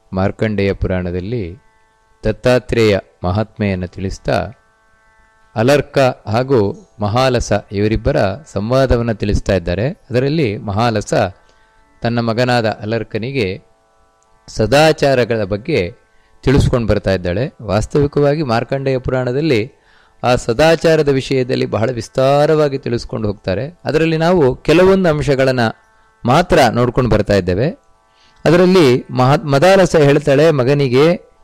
ಮಾರ್ಕಂಡೇಯ ಪುರಾಣದಲ್ಲಿ ದತ್ತಾತ್ರೇಯ ಮಹಾತ್ಮೆಯನ್ನು ತಿಳಿಸ್ತಾ ಅಲರ್ಕ ಹಾಗೂ ಮಹಾಲಸ ಇವರಿಬ್ಬರ ಸಂವಾದವನ್ನು ತಿಳಿಸ್ತಾ ಇದ್ದಾರೆ ಅದರಲ್ಲಿ ಮಹಾಲಸ ತನ್ನ ಮಗನಾದ ಅಲರ್ಕನಿಗೆ ಸದಾಚಾರಗಳ ಬಗ್ಗೆ ತಿಳಿಸ್ಕೊಂಡು ಬರ್ತಾ ಇದ್ದಾಳೆ ವಾಸ್ತವಿಕವಾಗಿ ಮಾರ್ಕಂಡೇಯ ಪುರಾಣದಲ್ಲಿ ಆ ಸದಾಚಾರದ ವಿಷಯದಲ್ಲಿ ಬಹಳ ವಿಸ್ತಾರವಾಗಿ ತಿಳಿಸ್ಕೊಂಡು ಹೋಗ್ತಾರೆ ಅದರಲ್ಲಿ ನಾವು ಕೆಲವೊಂದು ಅಂಶಗಳನ್ನು ಮಾತ್ರ ನೋಡ್ಕೊಂಡು ಬರ್ತಾ ಇದ್ದೇವೆ ಅದರಲ್ಲಿ ಮಹಾ ಮದಾಲಸ ಹೇಳ್ತಾಳೆ ಮಗನಿಗೆ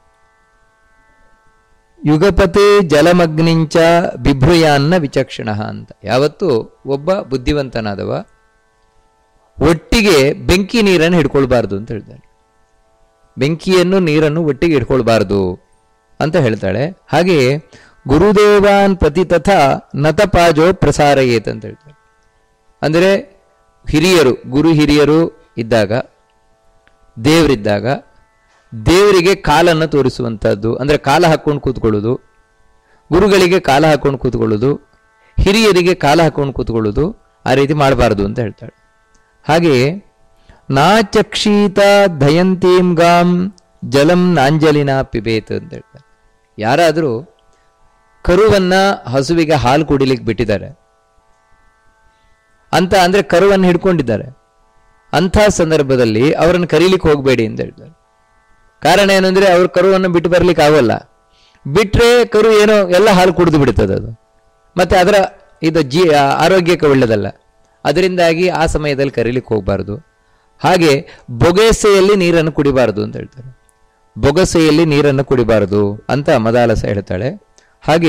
ಯುಗಪತಿ ಜಲಮಗ್ನಿಂಚ ಬಿಭ್ರುಯಾನ್ನ ವಿಚಕ್ಷಣ ಅಂತ ಯಾವತ್ತು ಒಬ್ಬ ಬುದ್ಧಿವಂತನಾದವ ಒಟ್ಟಿಗೆ ಬೆಂಕಿ ನೀರನ್ನು ಹಿಡ್ಕೊಳ್ಬಾರ್ದು ಅಂತ ಹೇಳ್ತಾಳೆ ಬೆಂಕಿಯನ್ನು ನೀರನ್ನು ಒಟ್ಟಿಗೆ ಹಿಡ್ಕೊಳ್ಬಾರ್ದು ಅಂತ ಹೇಳ್ತಾಳೆ ಹಾಗೆಯೇ ಗುರುದೇವಾನ್ ಪತಿ ತಥಾ ನತಪಾಜೋ ಪ್ರಸಾರಯೇತ್ ಅಂತ ಹೇಳ್ತಾಳೆ ಅಂದರೆ ಹಿರಿಯರು ಗುರು ಹಿರಿಯರು ಇದ್ದಾಗ ದೇವರಿದ್ದಾಗ ದೇವರಿಗೆ ಕಾಲನ್ನು ತೋರಿಸುವಂಥದ್ದು ಅಂದರೆ ಕಾಲ ಹಾಕ್ಕೊಂಡು ಕೂತ್ಕೊಳ್ಳೋದು ಗುರುಗಳಿಗೆ ಕಾಲ ಹಾಕ್ಕೊಂಡು ಕೂತ್ಕೊಳ್ಳೋದು ಹಿರಿಯರಿಗೆ ಕಾಲ ಹಾಕ್ಕೊಂಡು ಕೂತ್ಕೊಳ್ಳೋದು ಆ ರೀತಿ ಮಾಡಬಾರ್ದು ಅಂತ ಹೇಳ್ತಾಳೆ ಹಾಗೆಯೇ ನಾ ಚಕ್ಷೀತ ದಯಂತೀಂ ಗಾಂ ಜಲಂ ನಾಂಜಲಿನ ಪಿಬೇತ್ ಅಂತ ಹೇಳ್ತಾರೆ ಯಾರಾದರೂ ಕರುವನ್ನ ಹಸುವಿಗೆ ಹಾಲು ಕುಡಿಲಿಕ್ಕೆ ಬಿಟ್ಟಿದ್ದಾರೆ ಅಂತ ಅಂದ್ರೆ ಕರುವನ್ನು ಹಿಡ್ಕೊಂಡಿದ್ದಾರೆ ಅಂಥ ಸಂದರ್ಭದಲ್ಲಿ ಅವರನ್ನು ಕರೀಲಿಕ್ಕೆ ಹೋಗಬೇಡಿ ಅಂತ ಹೇಳ್ತಾರೆ ಕಾರಣ ಏನಂದ್ರೆ ಅವ್ರ ಕರುವನ್ನು ಬಿಟ್ಟು ಬರ್ಲಿಕ್ಕೆ ಆಗೋಲ್ಲ ಬಿಟ್ರೆ ಕರು ಏನೋ ಎಲ್ಲ ಹಾಲು ಕುಡಿದು ಬಿಡುತ್ತದೆ ಅದು ಮತ್ತೆ ಅದರ ಇದು ಜೀ ಆರೋಗ್ಯಕ್ಕೆ ಒಳ್ಳೆಯದಲ್ಲ ಅದರಿಂದಾಗಿ ಆ ಸಮಯದಲ್ಲಿ ಕರೀಲಿಕ್ಕೆ ಹೋಗಬಾರ್ದು ಹಾಗೆ ಬೊಗೆಸೆಯಲ್ಲಿ ನೀರನ್ನು ಕುಡಿಬಾರದು ಅಂತ ಹೇಳ್ತಾರೆ ಬೊಗಸೆಯಲ್ಲಿ ನೀರನ್ನು ಕುಡಿಬಾರದು ಅಂತ ಮದಾಲಸ ಹೇಳ್ತಾಳೆ ಹಾಗೆ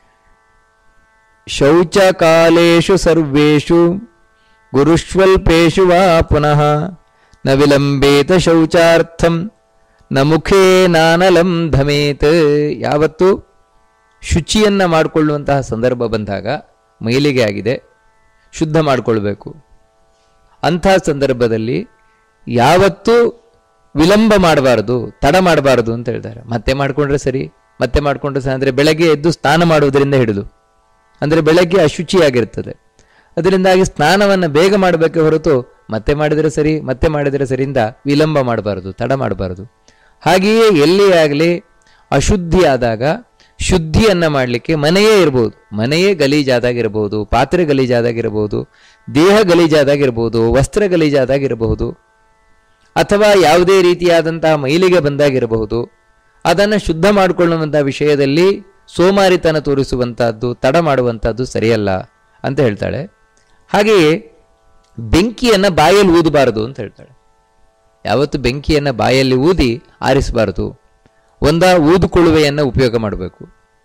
ಶೌಚಕಾಲೇಶು ಸರ್ವೇಷು ಗುರುಷ್ವಲ್ಪೇಶು ವಾ ಪುನಃ ನ ವಿಲಂಬೇತ ಶೌಚಾರ್ಥಂ ನ ಮುಖೇ ನಾನಲಂ ಧಮೇತ್ ಯಾವತ್ತು ಶುಚಿಯನ್ನ ಮಾಡಿಕೊಳ್ಳುವಂತಹ ಸಂದರ್ಭ ಬಂದಾಗ ಮೈಲಿಗೆ ಆಗಿದೆ ಶುದ್ಧ ಮಾಡಿಕೊಳ್ಬೇಕು ಅಂಥ ಸಂದರ್ಭದಲ್ಲಿ ಯಾವತ್ತೂ ವಿಳಂಬ ಮಾಡಬಾರದು ತಡ ಮಾಡಬಾರದು ಅಂತ ಹೇಳ್ತಾರೆ ಮತ್ತೆ ಮಾಡಿಕೊಂಡ್ರೆ ಸರಿ ಮತ್ತೆ ಮಾಡಿಕೊಂಡ್ರೆ ಸರಿ ಅಂದರೆ ಬೆಳಗ್ಗೆ ಎದ್ದು ಸ್ನಾನ ಮಾಡುವುದರಿಂದ ಹಿಡಿದು ಅಂದರೆ ಬೆಳಗ್ಗೆ ಅಶುಚಿಯಾಗಿರ್ತದೆ ಅದರಿಂದಾಗಿ ಸ್ನಾನವನ್ನು ಬೇಗ ಮಾಡಬೇಕೆ ಹೊರತು ಮತ್ತೆ ಮಾಡಿದರೆ ಸರಿ ಮತ್ತೆ ಮಾಡಿದರೆ ಸರಿಯಿಂದ ವಿಳಂಬ ಮಾಡಬಾರದು ತಡ ಮಾಡಬಾರದು ಹಾಗೆಯೇ ಎಲ್ಲಿ ಆಗಲಿ ಅಶುದ್ಧಿ ಆದಾಗ ಶುದ್ಧಿಯನ್ನ ಮಾಡಲಿಕ್ಕೆ ಮನೆಯೇ ಇರಬಹುದು ಮನೆಯೇ ಗಲೀಜಾದಾಗಿರಬಹುದು ಪಾತ್ರೆ ಗಲೀಜಾದಾಗಿರಬಹುದು ದೇಹ ಗಲೀಜಾದಾಗಿರಬಹುದು ವಸ್ತ್ರ ಗಲೀಜಾದಾಗಿರಬಹುದು ಅಥವಾ ಯಾವುದೇ ರೀತಿಯಾದಂತಹ ಮೈಲಿಗೆ ಬಂದಾಗಿರಬಹುದು ಅದನ್ನು ಶುದ್ಧ ಮಾಡಿಕೊಳ್ಳುವಂತಹ ವಿಷಯದಲ್ಲಿ ಸೋಮಾರಿತನ ತೋರಿಸುವಂತಹದ್ದು ತಡ ಮಾಡುವಂತಹದ್ದು ಸರಿಯಲ್ಲ ಅಂತ ಹೇಳ್ತಾಳೆ ಹಾಗೆಯೇ ಬೆಂಕಿಯನ್ನ ಬಾಯಲ್ಲಿ ಊದಬಾರದು ಅಂತ ಹೇಳ್ತಾಳೆ ಯಾವತ್ತು ಬೆಂಕಿಯನ್ನ ಬಾಯಲ್ಲಿ ಊದಿ ಆರಿಸಬಾರದು ಒಂದ ಊದುಕೊಳ್ಳುವೆಯನ್ನು ಉಪಯೋಗ ಮಾಡಬೇಕು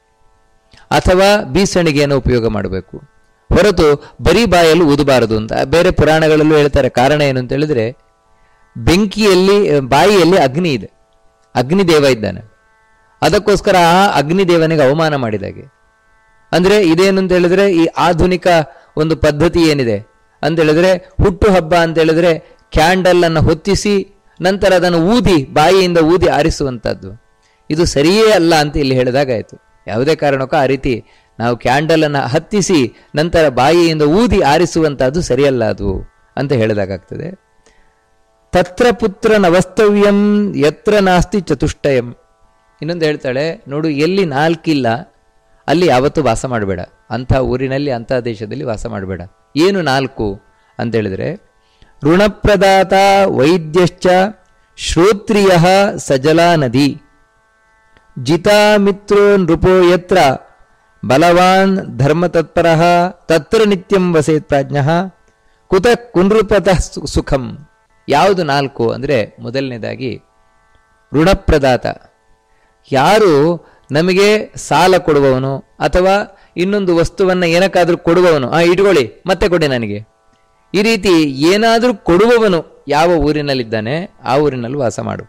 ಅಥವಾ ಬೀಸಣಿಗೆಯನ್ನು ಉಪಯೋಗ ಮಾಡಬೇಕು ಹೊರತು ಬರೀ ಬಾಯಲ್ಲಿ ಊದಬಾರದು ಅಂತ ಬೇರೆ ಪುರಾಣಗಳಲ್ಲೂ ಹೇಳ್ತಾರೆ ಕಾರಣ ಏನು ಅಂತ ಹೇಳಿದ್ರೆ ಬೆಂಕಿಯಲ್ಲಿ ಬಾಯಿಯಲ್ಲಿ ಅಗ್ನಿ ಇದೆ ಅಗ್ನಿದೇವ ಇದ್ದಾನೆ ಅದಕ್ಕೋಸ್ಕರ ಆ ಅಗ್ನಿದೇವನಿಗೆ ಅವಮಾನ ಮಾಡಿದಾಗೆ ಅಂದ್ರೆ ಇದೇನು ಅಂತ ಹೇಳಿದ್ರೆ ಈ ಆಧುನಿಕ ಒಂದು ಪದ್ಧತಿ ಏನಿದೆ ಅಂತ ಹೇಳಿದ್ರೆ ಹುಟ್ಟು ಹಬ್ಬ ಅಂತ ಹೇಳಿದ್ರೆ ಕ್ಯಾಂಡಲ್ ಅನ್ನು ಹೊತ್ತಿಸಿ ನಂತರ ಅದನ್ನು ಊದಿ ಬಾಯಿಯಿಂದ ಊದಿ ಆರಿಸುವಂತದ್ದು ಇದು ಸರಿಯೇ ಅಲ್ಲ ಅಂತ ಇಲ್ಲಿ ಹೇಳಿದಾಗಾಯ್ತು ಯಾವುದೇ ಕಾರಣಕ್ಕೂ ಆ ರೀತಿ ನಾವು ಕ್ಯಾಂಡಲ್ ಅನ್ನು ಹತ್ತಿಸಿ ನಂತರ ಬಾಯಿಯಿಂದ ಊದಿ ಆರಿಸುವಂತಹದ್ದು ಸರಿಯಲ್ಲ ಅದು ಅಂತ ಹೇಳಿದಾಗಾಗ್ತದೆ ತತ್ರ ಪುತ್ರ ನವಸ್ತವ್ಯಂ ಯತ್ರ ನಾಸ್ತಿ ಚತುಷ್ಟಯಂ ಇನ್ನೊಂದು ಹೇಳ್ತಾಳೆ ನೋಡು ಎಲ್ಲಿ ನಾಲ್ಕಿಲ್ಲ ಅಲ್ಲಿ ಯಾವತ್ತೂ ವಾಸ ಮಾಡಬೇಡ ಅಂಥ ಊರಿನಲ್ಲಿ ಅಂಥ ದೇಶದಲ್ಲಿ ವಾಸ ಮಾಡಬೇಡ ಏನು ನಾಲ್ಕು ಅಂತ ಹೇಳಿದ್ರೆ ಋಣಪ್ರದಾತ ವೈದ್ಯಶ್ಚ ಶ್ರೋತ್ರಿಯ ಸಜಲಾ ನದಿ ಜಿತಾ ಮಿತ್ರೋ ನೃಪೋ ಯತ್ರ ಬಲವಾನ್ ಧರ್ಮತತ್ಪರ ತತ್ರ ನಿತ್ಯಂ ವಸೇತ್ ಪ್ರಾಜ್ಞ ಕುತ ಕುನೃಪತಃ ಸು- ಸುಖಂ ಯಾವುದು ನಾಲ್ಕು ಅಂದರೆ ಮೊದಲನೇದಾಗಿ ಋಣಪ್ರದಾತ ಯಾರು ನಮಗೆ ಸಾಲ ಕೊಡುವವನು ಅಥವಾ ಇನ್ನೊಂದು ವಸ್ತುವನ್ನು ಏನಕ್ಕಾದ್ರೂ ಕೊಡುವವನು ಆ ಇಟ್ಕೊಳ್ಳಿ ಮತ್ತೆ ಕೊಡಿ ನನಗೆ ಈ ರೀತಿ ಏನಾದರೂ ಕೊಡುವವನು ಯಾವ ಊರಿನಲ್ಲಿದ್ದಾನೆ ಆ ಊರಿನಲ್ಲಿ ವಾಸ ಮಾಡು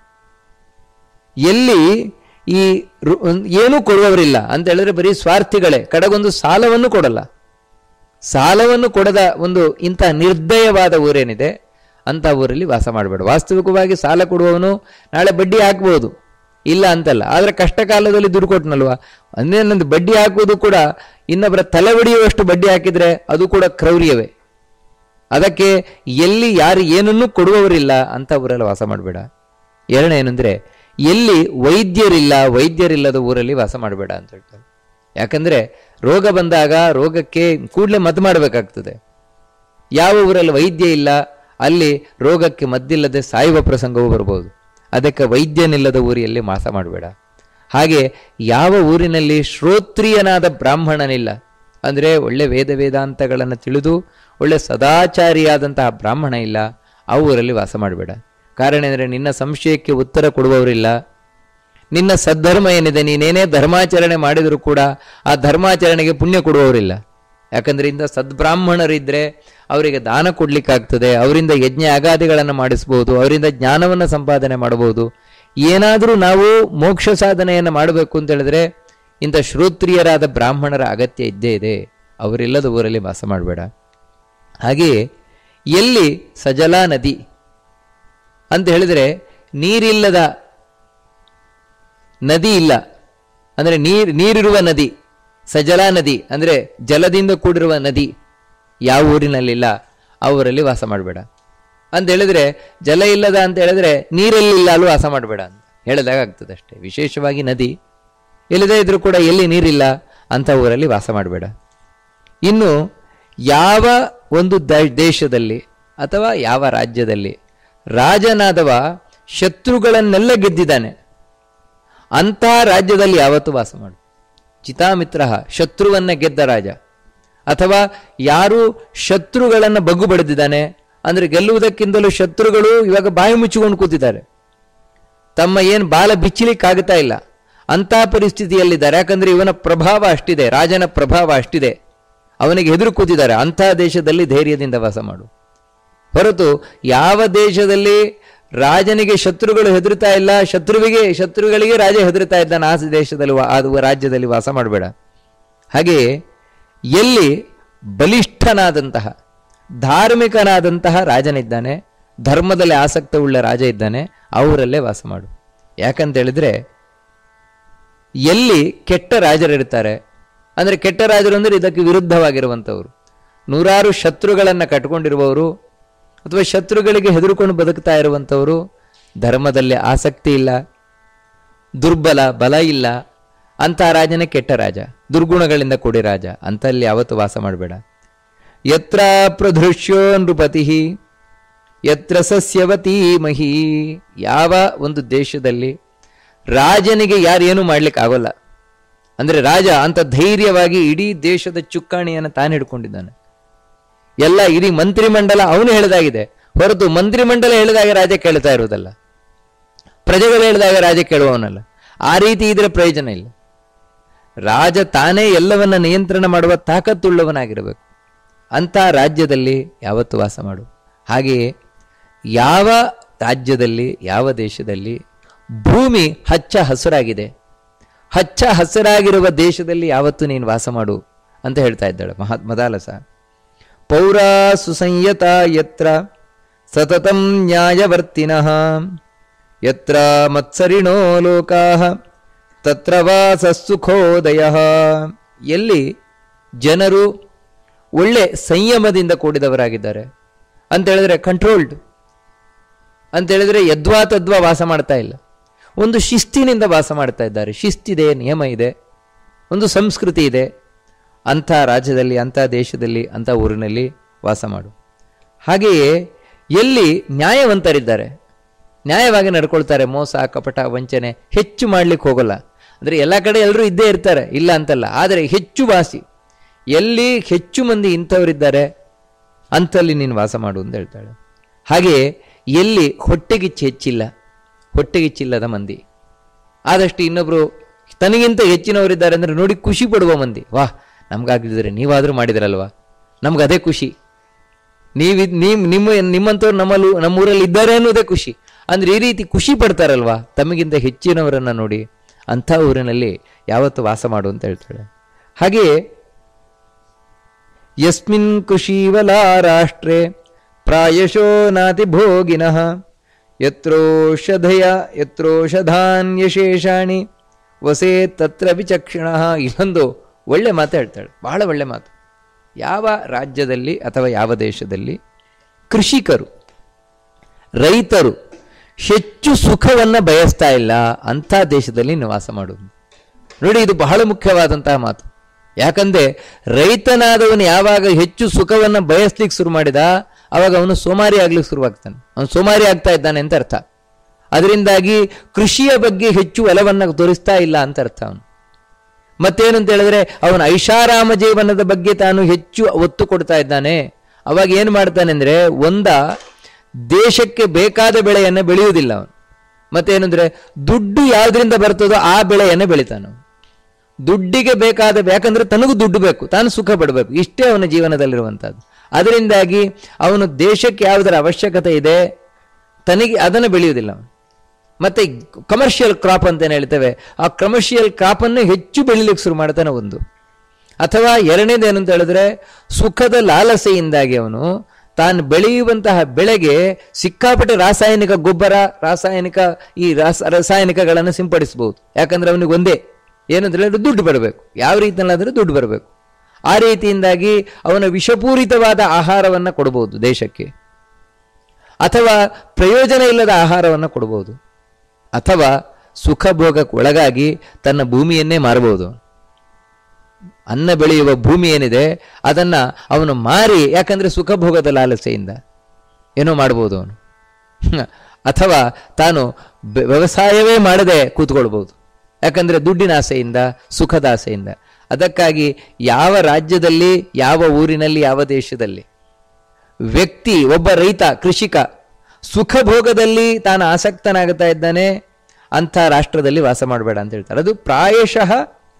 ಎಲ್ಲಿ ಈ ರು- ಏನೂ ಕೊಡುವವರಿಲ್ಲ ಅಂತ ಹೇಳಿದ್ರೆ ಬರೀ ಸ್ವಾರ್ಥಿಗಳೇ ಕಡೆಗೊಂದು ಸಾಲವನ್ನು ಕೊಡಲ್ಲ ಸಾಲವನ್ನು ಕೊಡದ ಒಂದು ಇಂಥ ನಿರ್ದಯವಾದ ಊರೇನಿದೆ ಅಂತ ಊರಲ್ಲಿ ವಾಸ ಮಾಡಬೇಡ ವಾಸ್ತವಿಕವಾಗಿ ಸಾಲ ಕೊಡುವವನು ನಾಳೆ ಬಡ್ಡಿ ಹಾಕ್ಬೋದು ಇಲ್ಲ ಅಂತಲ್ಲ ಆದರೆ ಕಷ್ಟ ಕಾಲದಲ್ಲಿ ದುಡ್ಡು ಕೊಟ್ಟನಲ್ವಾ ಅಂದ್ರೆ ನಂದು ಬಡ್ಡಿ ಹಾಕುವುದು ಕೂಡ ಇನ್ನೊಬ್ಬರ ತಲೆ ಹೊಡೆಯುವಷ್ಟು ಬಡ್ಡಿ ಹಾಕಿದ್ರೆ ಅದು ಕೂಡ ಕ್ರೌರ್ಯವೇ ಅದಕ್ಕೆ ಎಲ್ಲಿ ಯಾರು ಏನನ್ನೂ ಕೊಡುವವರಿಲ್ಲ ಅಂತ ಊರೆಲ್ಲ ವಾಸ ಮಾಡಬೇಡ ಎರಡನೇ ಏನಂದ್ರೆ ಎಲ್ಲಿ ವೈದ್ಯರಿಲ್ಲ ವೈದ್ಯರಿಲ್ಲದ ಊರಲ್ಲಿ ವಾಸ ಮಾಡಬೇಡ ಅಂತ ಹೇಳ್ತಾರೆ ಯಾಕಂದ್ರೆ ರೋಗ ಬಂದಾಗ ರೋಗಕ್ಕೆ ಕೂಡಲೇ ಮದ್ದು ಮಾಡಬೇಕಾಗ್ತದೆ ಯಾವ ಊರಲ್ಲಿ ವೈದ್ಯ ಇಲ್ಲ ಅಲ್ಲಿ ರೋಗಕ್ಕೆ ಮದ್ದಿಲ್ಲದೆ ಸಾಯುವ ಪ್ರಸಂಗವೂ ಬರ್ಬೋದು ಅದಕ್ಕೆ ವೈದ್ಯನಿಲ್ಲದ ಊರಿಯಲ್ಲಿ ವಾಸ ಮಾಡಬೇಡ ಹಾಗೆ ಯಾವ ಊರಿನಲ್ಲಿ ಶ್ರೋತ್ರಿಯನಾದ ಬ್ರಾಹ್ಮಣನಿಲ್ಲ ಅಂದರೆ ಒಳ್ಳೆ ವೇದ ವೇದಾಂತಗಳನ್ನು ತಿಳಿದು ಒಳ್ಳೆ ಸದಾಚಾರಿಯಾದಂತಹ ಬ್ರಾಹ್ಮಣ ಇಲ್ಲ ಆ ಊರಲ್ಲಿ ವಾಸ ಮಾಡಬೇಡ ಕಾರಣ ಅಂದರೆ ನಿನ್ನ ಸಂಶಯಕ್ಕೆ ಉತ್ತರ ಕೊಡುವವರಿಲ್ಲ ನಿನ್ನ ಸದ್ಧರ್ಮ ಏನಿದೆ ನೀನೇನೇ ಧರ್ಮಾಚರಣೆ ಮಾಡಿದರೂ ಕೂಡ ಆ ಧರ್ಮಾಚರಣೆಗೆ ಪುಣ್ಯ ಕೊಡುವವರಿಲ್ಲ ಯಾಕಂದ್ರೆ ಇಂಥ ಸದ್ಬ್ರಾಹ್ಮಣರಿದ್ರೆ ಅವರಿಗೆ ದಾನ ಕೊಡ್ಲಿಕ್ಕಾಗ್ತದೆ ಅವರಿಂದ ಯಜ್ಞ ಅಗಾದಿಗಳನ್ನು ಮಾಡಿಸ್ಬೋದು ಅವರಿಂದ ಜ್ಞಾನವನ್ನು ಸಂಪಾದನೆ ಮಾಡಬಹುದು ಏನಾದರೂ ನಾವು ಮೋಕ್ಷ ಸಾಧನೆಯನ್ನು ಮಾಡಬೇಕು ಅಂತ ಹೇಳಿದ್ರೆ ಇಂಥ ಶ್ರೋತ್ರಿಯರಾದ ಬ್ರಾಹ್ಮಣರ ಅಗತ್ಯ ಇದ್ದೇ ಇದೆ ಅವರಿಲ್ಲದ ಊರಲ್ಲಿ ವಾಸ ಮಾಡಬೇಡ ಹಾಗೆಯೇ ಎಲ್ಲಿ ಸಜಲಾ ನದಿ ಅಂತ ಹೇಳಿದ್ರೆ ನೀರಿಲ್ಲದ ನದಿ ಇಲ್ಲ ಅಂದರೆ ನೀರ್ ನೀರಿರುವ ನದಿ ಸಜಲಾ ನದಿ ಅಂದರೆ ಜಲದಿಂದ ಕೂಡಿರುವ ನದಿ ಯಾವ ಊರಿನಲ್ಲಿಲ್ಲ ಆ ಊರಲ್ಲಿ ವಾಸ ಮಾಡಬೇಡ ಅಂತ ಹೇಳಿದ್ರೆ ಜಲ ಇಲ್ಲದ ಅಂತ ಹೇಳಿದ್ರೆ ನೀರೆಲ್ಲಿಲ್ಲ ಅಲ್ಲೂ ವಾಸ ಮಾಡಬೇಡ ಅಂತ ಹೇಳಿದಾಗ ಆಗ್ತದೆ ಅಷ್ಟೇ ವಿಶೇಷವಾಗಿ ನದಿ ಇಲ್ಲದೇ ಇದ್ರೂ ಕೂಡ ಎಲ್ಲಿ ನೀರಿಲ್ಲ ಅಂತ ಊರಲ್ಲಿ ವಾಸ ಮಾಡಬೇಡ ಇನ್ನು ಯಾವ ಒಂದು ದ- ದೇಶದಲ್ಲಿ ಅಥವಾ ಯಾವ ರಾಜ್ಯದಲ್ಲಿ ರಾಜನಾದವ ಶತ್ರುಗಳನ್ನೆಲ್ಲ ಗೆದ್ದಿದ್ದಾನೆ ಅಂತಹ ರಾಜ್ಯದಲ್ಲಿ ಯಾವತ್ತೂ ವಾಸ ಮಾಡು ಚಿತಾಮಿತ್ರ ಶತ್ರುವನ್ನ ಗೆದ್ದ ರಾಜ ಅಥವಾ ಯಾರು ಶತ್ರುಗಳನ್ನು ಬಗ್ಗು ಬಡಿದಿದ್ದಾನೆ ಅಂದ್ರೆ ಗೆಲ್ಲುವುದಕ್ಕಿಂತಲೂ ಶತ್ರುಗಳು ಇವಾಗ ಬಾಯಿ ಮುಚ್ಚಿಕೊಂಡು ಕೂತಿದ್ದಾರೆ ತಮ್ಮ ಏನು ಬಾಲ ಬಿಚ್ಚಲಿಕ್ಕಾಗ್ತಾ ಇಲ್ಲ ಅಂತಹ ಪರಿಸ್ಥಿತಿಯಲ್ಲಿದ್ದಾರೆ ಯಾಕಂದ್ರೆ ಇವನ ಪ್ರಭಾವ ಅಷ್ಟಿದೆ ರಾಜನ ಪ್ರಭಾವ ಅಷ್ಟಿದೆ ಅವನಿಗೆ ಹೆದರು ಕೂತಿದ್ದಾರೆ ಅಂತಹ ದೇಶದಲ್ಲಿ ಧೈರ್ಯದಿಂದ ವಾಸ ಮಾಡು ಹೊರತು ಯಾವ ದೇಶದಲ್ಲಿ ರಾಜನಿಗೆ ಶತ್ರುಗಳು ಹೆದರ್ತಾ ಇಲ್ಲ ಶತ್ರುವಿಗೆ ಶತ್ರುಗಳಿಗೆ ರಾಜ ಹೆದರ್ತಾ ಇದ್ದಾನೆ ಆ ದೇಶದಲ್ಲಿ ವಾ- ಆ ರಾಜ್ಯದಲ್ಲಿ ವಾಸ ಮಾಡಬೇಡ ಹಾಗೆಯೇ ಎಲ್ಲಿ ಬಲಿಷ್ಠನಾದಂತಹ ಧಾರ್ಮಿಕನಾದಂತಹ ರಾಜನಿದ್ದಾನೆ ಧರ್ಮದಲ್ಲಿ ಆಸಕ್ತವುಳ್ಳ ರಾಜ ಇದ್ದಾನೆ ಅವರಲ್ಲೇ ವಾಸ ಮಾಡು ಯಾಕಂತ ಹೇಳಿದ್ರೆ ಎಲ್ಲಿ ಕೆಟ್ಟ ರಾಜರಿರ್ತಾರೆ ಅಂದ್ರೆ ಕೆಟ್ಟ ರಾಜರು ಅಂದ್ರೆ ಇದಕ್ಕೆ ವಿರುದ್ಧವಾಗಿರುವಂಥವ್ರು ನೂರಾರು ಶತ್ರುಗಳನ್ನು ಕಟ್ಕೊಂಡಿರುವವರು ಅಥವಾ ಶತ್ರುಗಳಿಗೆ ಹೆದರುಕೊಂಡು ಬದುಕ್ತಾ ಇರುವಂಥವರು ಧರ್ಮದಲ್ಲಿ ಆಸಕ್ತಿ ಇಲ್ಲ ದುರ್ಬಲ ಬಲ ಇಲ್ಲ ಅಂತಹ ರಾಜನೇ ಕೆಟ್ಟ ರಾಜ ದುರ್ಗುಣಗಳಿಂದ ಕೂಡಿ ರಾಜ ಅಂತಲ್ಲಿ ಯಾವತ್ತು ವಾಸ ಮಾಡಬೇಡ ಯತ್ರ ಪ್ರಧೃಶ್ಯೋ ನೃಪತಿ ಯತ್ರ ಸಸ್ಯವತೀ ಮಹಿ ಯಾವ ಒಂದು ದೇಶದಲ್ಲಿ ರಾಜನಿಗೆ ಯಾರೇನು ಮಾಡ್ಲಿಕ್ಕೆ ಆಗೋಲ್ಲ ಅಂದ್ರೆ ರಾಜ ಅಂತ ಧೈರ್ಯವಾಗಿ ಇಡೀ ದೇಶದ ಚುಕ್ಕಾಣಿಯನ್ನು ತಾನು ಹಿಡ್ಕೊಂಡಿದ್ದಾನೆ ಎಲ್ಲ ಇಡೀ ಮಂತ್ರಿಮಂಡಲ ಅವನು ಹೇಳಿದಾಗಿದೆ ಹೊರತು ಮಂತ್ರಿಮಂಡಲ ಹೇಳಿದಾಗ ರಾಜ ಕೇಳ್ತಾ ಇರೋದಲ್ಲ ಪ್ರಜೆಗಳು ಹೇಳಿದಾಗ ರಾಜ ಕೇಳುವವನಲ್ಲ ಆ ರೀತಿ ಇದ್ರೆ ಪ್ರಯೋಜನ ಇಲ್ಲ ರಾಜ ತಾನೇ ಎಲ್ಲವನ್ನ ನಿಯಂತ್ರಣ ಮಾಡುವ ತಾಕತ್ತುಳ್ಳವನಾಗಿರಬೇಕು ಅಂತ ರಾಜ್ಯದಲ್ಲಿ ಯಾವತ್ತು ವಾಸ ಮಾಡು ಹಾಗೆಯೇ ಯಾವ ರಾಜ್ಯದಲ್ಲಿ ಯಾವ ದೇಶದಲ್ಲಿ ಭೂಮಿ ಹಚ್ಚ ಹಸುರಾಗಿದೆ ಹಚ್ಚ ಹಸಿರಾಗಿರುವ ದೇಶದಲ್ಲಿ ಯಾವತ್ತು ನೀನು ವಾಸ ಮಾಡು ಅಂತ ಹೇಳ್ತಾ ಇದ್ದಾಳೆ ಮಹಾ ಮದಾಲಸ ಪೌರಾ ಸುಸಂಯತ ಯತ್ರ ಸತತಂ ನ್ಯಾಯವರ್ತಿನಃ ಯತ್ರ ಮತ್ಸರಿಣೋ ಲೋಕಾಃ ತತ್ರ ವಾಸ ಸುಖೋದಯ ಎಲ್ಲಿ ಜನರು ಒಳ್ಳೆ ಸಂಯಮದಿಂದ ಕೂಡಿದವರಾಗಿದ್ದಾರೆ ಅಂತ ಹೇಳಿದ್ರೆ ಕಂಟ್ರೋಲ್ಡ್ ಅಂತ ಹೇಳಿದ್ರೆ ಯದ್ವಾ ತದ್ವಾ ವಾಸ ಮಾಡ್ತಾ ಇಲ್ಲ ಒಂದು ಶಿಸ್ತಿನಿಂದ ವಾಸ ಮಾಡ್ತಾ ಇದ್ದಾರೆ ಶಿಸ್ತಿದೆ ನಿಯಮ ಇದೆ ಒಂದು ಸಂಸ್ಕೃತಿ ಇದೆ ಅಂಥ ರಾಜ್ಯದಲ್ಲಿ ಅಂಥ ದೇಶದಲ್ಲಿ ಅಂಥ ಊರಿನಲ್ಲಿ ವಾಸ ಮಾಡು ಹಾಗೆಯೇ ಎಲ್ಲಿ ನ್ಯಾಯವಂತರಿದ್ದಾರೆ ನ್ಯಾಯವಾಗಿ ನಡ್ಕೊಳ್ತಾರೆ ಮೋಸ ಕಪಟ ವಂಚನೆ ಹೆಚ್ಚು ಮಾಡ್ಲಿಕ್ಕೆ ಹೋಗಲ್ಲ ಅಂದರೆ ಎಲ್ಲ ಕಡೆ ಎಲ್ಲರೂ ಇದ್ದೇ ಇರ್ತಾರೆ ಇಲ್ಲ ಅಂತಲ್ಲ ಆದರೆ ಹೆಚ್ಚು ವಾಸಿ ಎಲ್ಲಿ ಹೆಚ್ಚು ಮಂದಿ ಇಂಥವರಿದ್ದಾರೆ ಅಂಥಲ್ಲಿ ನೀನು ವಾಸ ಮಾಡು ಅಂತ ಹೇಳ್ತಾಳೆ ಹಾಗೆಯೇ ಎಲ್ಲಿ ಹೊಟ್ಟೆಗಿಚ್ಚು ಹೆಚ್ಚಿಲ್ಲ ಹೊಟ್ಟೆಗಿಚ್ಚಿಲ್ಲದ ಮಂದಿ ಆದಷ್ಟು ಇನ್ನೊಬ್ರು ತನಗಿಂತ ಹೆಚ್ಚಿನವರಿದ್ದಾರೆ ಅಂದ್ರೆ ನೋಡಿ ಖುಷಿ ಪಡುವ ಮಂದಿ ವಾಹ್ ನಮ್ಗಾಗಿದ್ರೆ ನೀವಾದರೂ ಮಾಡಿದ್ರಲ್ವಾ ನಮ್ಗೆ ಅದೇ ಖುಷಿ ನೀವಿದ್ ನೀವು ನಿಮ್ಮ ನಿಮ್ಮಂಥವ್ರು ನಮ್ಮಲ್ಲೂ ನಮ್ಮೂರಲ್ಲಿ ಇದ್ದಾರೆ ಅನ್ನೋದೇ ಖುಷಿ ಅಂದ್ರೆ ಈ ರೀತಿ ಖುಷಿ ಪಡ್ತಾರಲ್ವಾ ತಮಗಿಂತ ಹೆಚ್ಚಿನವರನ್ನ ನೋಡಿ ಅಂಥ ಊರಿನಲ್ಲಿ ಯಾವತ್ತು ವಾಸ ಮಾಡು ಅಂತ ಹೇಳ್ತಾಳೆ ಹಾಗೆಯೇ ಯಸ್ಮಿನ್ ಕೃಷೀವಲ ರಾಷ್ಟ್ರೇ ಪ್ರಾಯಶೋ ನಾತಿ ಭೋಗಿನಃ ಯತ್ರೋಷಧಯ ಯತ್ರೋಷಧಾನ್ಯಶೇಷಾಣಿ ವಸೇ ತತ್ರ ವಿಚಕ್ಷಣ ಇಲ್ಲೊಂದು ಒಳ್ಳೆ ಮಾತು ಹೇಳ್ತಾಳೆ ಬಹಳ ಒಳ್ಳೆ ಮಾತು ಯಾವ ರಾಜ್ಯದಲ್ಲಿ ಅಥವಾ ಯಾವ ದೇಶದಲ್ಲಿ ಕೃಷಿಕರು ರೈತರು ಹೆಚ್ಚು ಸುಖವನ್ನ ಬಯಸ್ತಾ ಇಲ್ಲ ಅಂಥ ದೇಶದಲ್ಲಿ ನಿವಾಸ ಮಾಡುವುದು ನೋಡಿ ಇದು ಬಹಳ ಮುಖ್ಯವಾದಂತಹ ಮಾತು ಯಾಕಂದ್ರೆ ರೈತನಾದವನು ಯಾವಾಗ ಹೆಚ್ಚು ಸುಖವನ್ನ ಬಯಸ್ಲಿಕ್ಕೆ ಶುರು ಮಾಡಿದ ಅವಾಗ ಅವನು ಸೋಮಾರಿ ಆಗ್ಲಿಕ್ಕೆ ಶುರುವಾಗ್ತಾನೆ ಅವನು ಸೋಮಾರಿ ಆಗ್ತಾ ಇದ್ದಾನೆ ಅಂತ ಅರ್ಥ ಅದರಿಂದಾಗಿ ಕೃಷಿಯ ಬಗ್ಗೆ ಹೆಚ್ಚು ಒಲವನ್ನ ತೋರಿಸ್ತಾ ಇಲ್ಲ ಅಂತ ಅರ್ಥ ಅವನು ಮತ್ತೇನು ಅಂತ ಹೇಳಿದ್ರೆ ಅವನ ಐಷಾರಾಮ ಜೀವನದ ಬಗ್ಗೆ ತಾನು ಹೆಚ್ಚು ಒತ್ತು ಕೊಡ್ತಾ ಇದ್ದಾನೆ ಅವಾಗ ಏನು ಮಾಡ್ತಾನೆ ಅಂದ್ರೆ ಒಂದ ದೇಶಕ್ಕೆ ಬೇಕಾದ ಬೆಳೆಯನ್ನು ಬೆಳೆಯುವುದಿಲ್ಲ ಅವನು ಮತ್ತೇನಂದ್ರೆ ದುಡ್ಡು ಯಾವುದರಿಂದ ಬರ್ತದೋ ಆ ಬೆಳೆಯನ್ನೇ ಬೆಳಿತಾನೆ ಅವನು. ದುಡ್ಡಿಗೆ ಬೇಕಾದ ಯಾಕಂದ್ರೆ ತನಗೂ ದುಡ್ಡು ಬೇಕು ತಾನು ಸುಖ ಪಡಬೇಕು ಇಷ್ಟೇ ಅವನ ಜೀವನದಲ್ಲಿರುವಂತಹದ್ದು ಅದರಿಂದಾಗಿ ಅವನು ದೇಶಕ್ಕೆ ಯಾವುದರ ಅವಶ್ಯಕತೆ ಇದೆ ತನಗೆ ಅದನ್ನು ಬೆಳೆಯುವುದಿಲ್ಲ ಅವನು ಮತ್ತೆ ಕಮರ್ಷಿಯಲ್ ಕ್ರಾಪ್ ಅಂತ ಏನು ಹೇಳ್ತೇವೆ ಆ ಕಮರ್ಷಿಯಲ್ ಕ್ರಾಪ್ ಅನ್ನು ಹೆಚ್ಚು ಬೆಳಿಲಿಕ್ಕೆ ಶುರು ಮಾಡ್ತಾನೆ ಒಂದು ಅಥವಾ ಎರಡನೇದು ಏನು ಅಂತ ಹೇಳಿದ್ರೆ ಸುಖದ ಲಾಲಸೆಯಿಂದಾಗಿ ಅವನು ತಾನು ಬೆಳೆಯುವಂತಹ ಬೆಳೆಗೆ ಸಿಕ್ಕಾಪಟ್ಟೆ ರಾಸಾಯನಿಕ ಗೊಬ್ಬರ ರಾಸಾಯನಿಕ ಈ ರಾಸ ರಾಸಾಯನಿಕಗಳನ್ನು ಸಿಂಪಡಿಸಬಹುದು ಯಾಕಂದ್ರೆ ಅವನಿಗೆ ಒಂದೇ ಏನಂತ ಹೇಳಿದ್ರೆ ದುಡ್ಡು ಬರಬೇಕು ಯಾವ ರೀತಿಯಲ್ಲಾದ್ರೆ ದುಡ್ಡು ಬರಬೇಕು ಆ ರೀತಿಯಿಂದಾಗಿ ಅವನ ವಿಷಪೂರಿತವಾದ ಆಹಾರವನ್ನು ಕೊಡಬಹುದು ದೇಶಕ್ಕೆ ಅಥವಾ ಪ್ರಯೋಜನ ಇಲ್ಲದ ಆಹಾರವನ್ನು ಕೊಡಬಹುದು ಅಥವಾ ಸುಖ ಭೋಗಕ್ಕೆ ಒಳಗಾಗಿ ತನ್ನ ಭೂಮಿಯನ್ನೇ ಮಾರಬಹುದು ಅನ್ನ ಬೆಳೆಯುವ ಭೂಮಿ ಏನಿದೆ ಅದನ್ನ ಅವನು ಮಾರಿ ಯಾಕಂದ್ರೆ ಸುಖ ಭೋಗದ ಲಾಲಸೆಯಿಂದ ಏನೋ ಮಾಡಬಹುದು ಅವನು ಅಥವಾ ತಾನು ಬೆ- ವ್ಯವಸಾಯವೇ ಮಾಡದೆ ಕೂತ್ಕೊಳ್ಬಹುದು ಯಾಕಂದ್ರೆ ದುಡ್ಡಿನ ಆಸೆಯಿಂದ ಸುಖದ ಆಸೆಯಿಂದ ಅದಕ್ಕಾಗಿ ಯಾವ ರಾಜ್ಯದಲ್ಲಿ ಯಾವ ಊರಿನಲ್ಲಿ ಯಾವ ದೇಶದಲ್ಲಿ ವ್ಯಕ್ತಿ ಒಬ್ಬ ರೈತ ಕೃಷಿಕ ಸುಖ ಭೋಗದಲ್ಲಿ ತಾನು ಆಸಕ್ತನಾಗುತ್ತಾ ಇದ್ದಾನೆ ಅಂಥ ರಾಷ್ಟ್ರದಲ್ಲಿ ವಾಸ ಮಾಡಬೇಡ ಅಂತ ಹೇಳ್ತಾರೆ ಅದು ಪ್ರಾಯಶಃ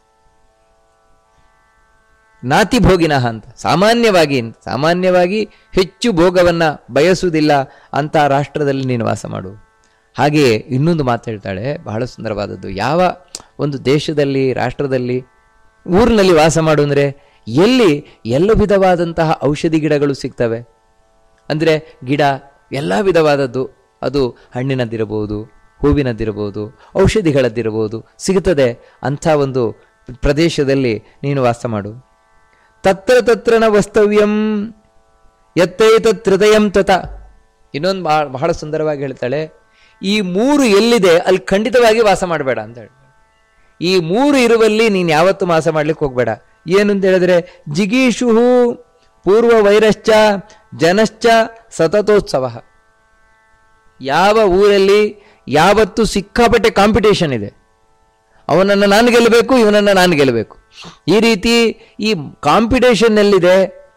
ನಾತಿ ಭೋಗಿನಃ ಅಂತ ಸಾಮಾನ್ಯವಾಗಿ ಸಾಮಾನ್ಯವಾಗಿ ಹೆಚ್ಚು ಭೋಗವನ್ನ ಬಯಸುವುದಿಲ್ಲ ಅಂತ ರಾಷ್ಟ್ರದಲ್ಲಿ ನೀನು ವಾಸ ಮಾಡು ಹಾಗೆಯೇ ಇನ್ನೊಂದು ಮಾತು ಹೇಳ್ತಾಳೆ ಬಹಳ ಸುಂದರವಾದದ್ದು ಯಾವ ಒಂದು ದೇಶದಲ್ಲಿ ರಾಷ್ಟ್ರದಲ್ಲಿ ಊರಿನಲ್ಲಿ ವಾಸ ಮಾಡು ಅಂದರೆ ಎಲ್ಲಿ ಎಲ್ಲ ವಿಧವಾದಂತಹ ಔಷಧಿ ಗಿಡಗಳು ಸಿಗ್ತವೆ ಅಂದರೆ ಗಿಡ ಎಲ್ಲ ವಿಧವಾದದ್ದು ಅದು ಹಣ್ಣಿನದ್ದಿರಬಹುದು ಹೂವಿನದ್ದಿರಬಹುದು ಔಷಧಿಗಳದ್ದಿರಬಹುದು ಸಿಗುತ್ತದೆ ಅಂಥ ಒಂದು ಪ್ರದೇಶದಲ್ಲಿ ನೀನು ವಾಸ ಮಾಡು ತತ್ರ ತತ್ರನ ವಸ್ತವ್ಯಂ ಯತ್ತೈತತ್ ಹೃದಯಂ ತತ ಇನ್ನೊಂದು ಬಹಳ ಬಹಳ ಸುಂದರವಾಗಿ ಹೇಳ್ತಾಳೆ ಈ ಮೂರು ಎಲ್ಲಿದೆ ಅಲ್ಲಿ ಖಂಡಿತವಾಗಿ ವಾಸ ಮಾಡಬೇಡ ಅಂತ ಹೇಳಿ ಈ ಮೂರು ಇರುವಲ್ಲಿ ನೀನು ಯಾವತ್ತೂ ವಾಸ ಮಾಡ್ಲಿಕ್ಕೆ ಹೋಗ್ಬೇಡ ಏನು ಅಂತ ಹೇಳಿದ್ರೆ ಜಿಗೀಷು ಪೂರ್ವ ವೈರಶ್ಚ ಜನಶ್ಚ ಸತತೋತ್ಸವ ಯಾವ ಊರಲ್ಲಿ ಯಾವತ್ತೂ ಸಿಕ್ಕಾಪಟ್ಟೆ ಕಾಂಪಿಟೇಷನ್ ಇದೆ ಅವನನ್ನು ನಾನು ಗೆಲ್ಲಬೇಕು ಇವನನ್ನು ನಾನು ಗೆಲ್ಲಬೇಕು ಈ ರೀತಿ ಈ ಕಾಂಪಿಟೇಷನ್ ಎಲ್ಲಿದೆ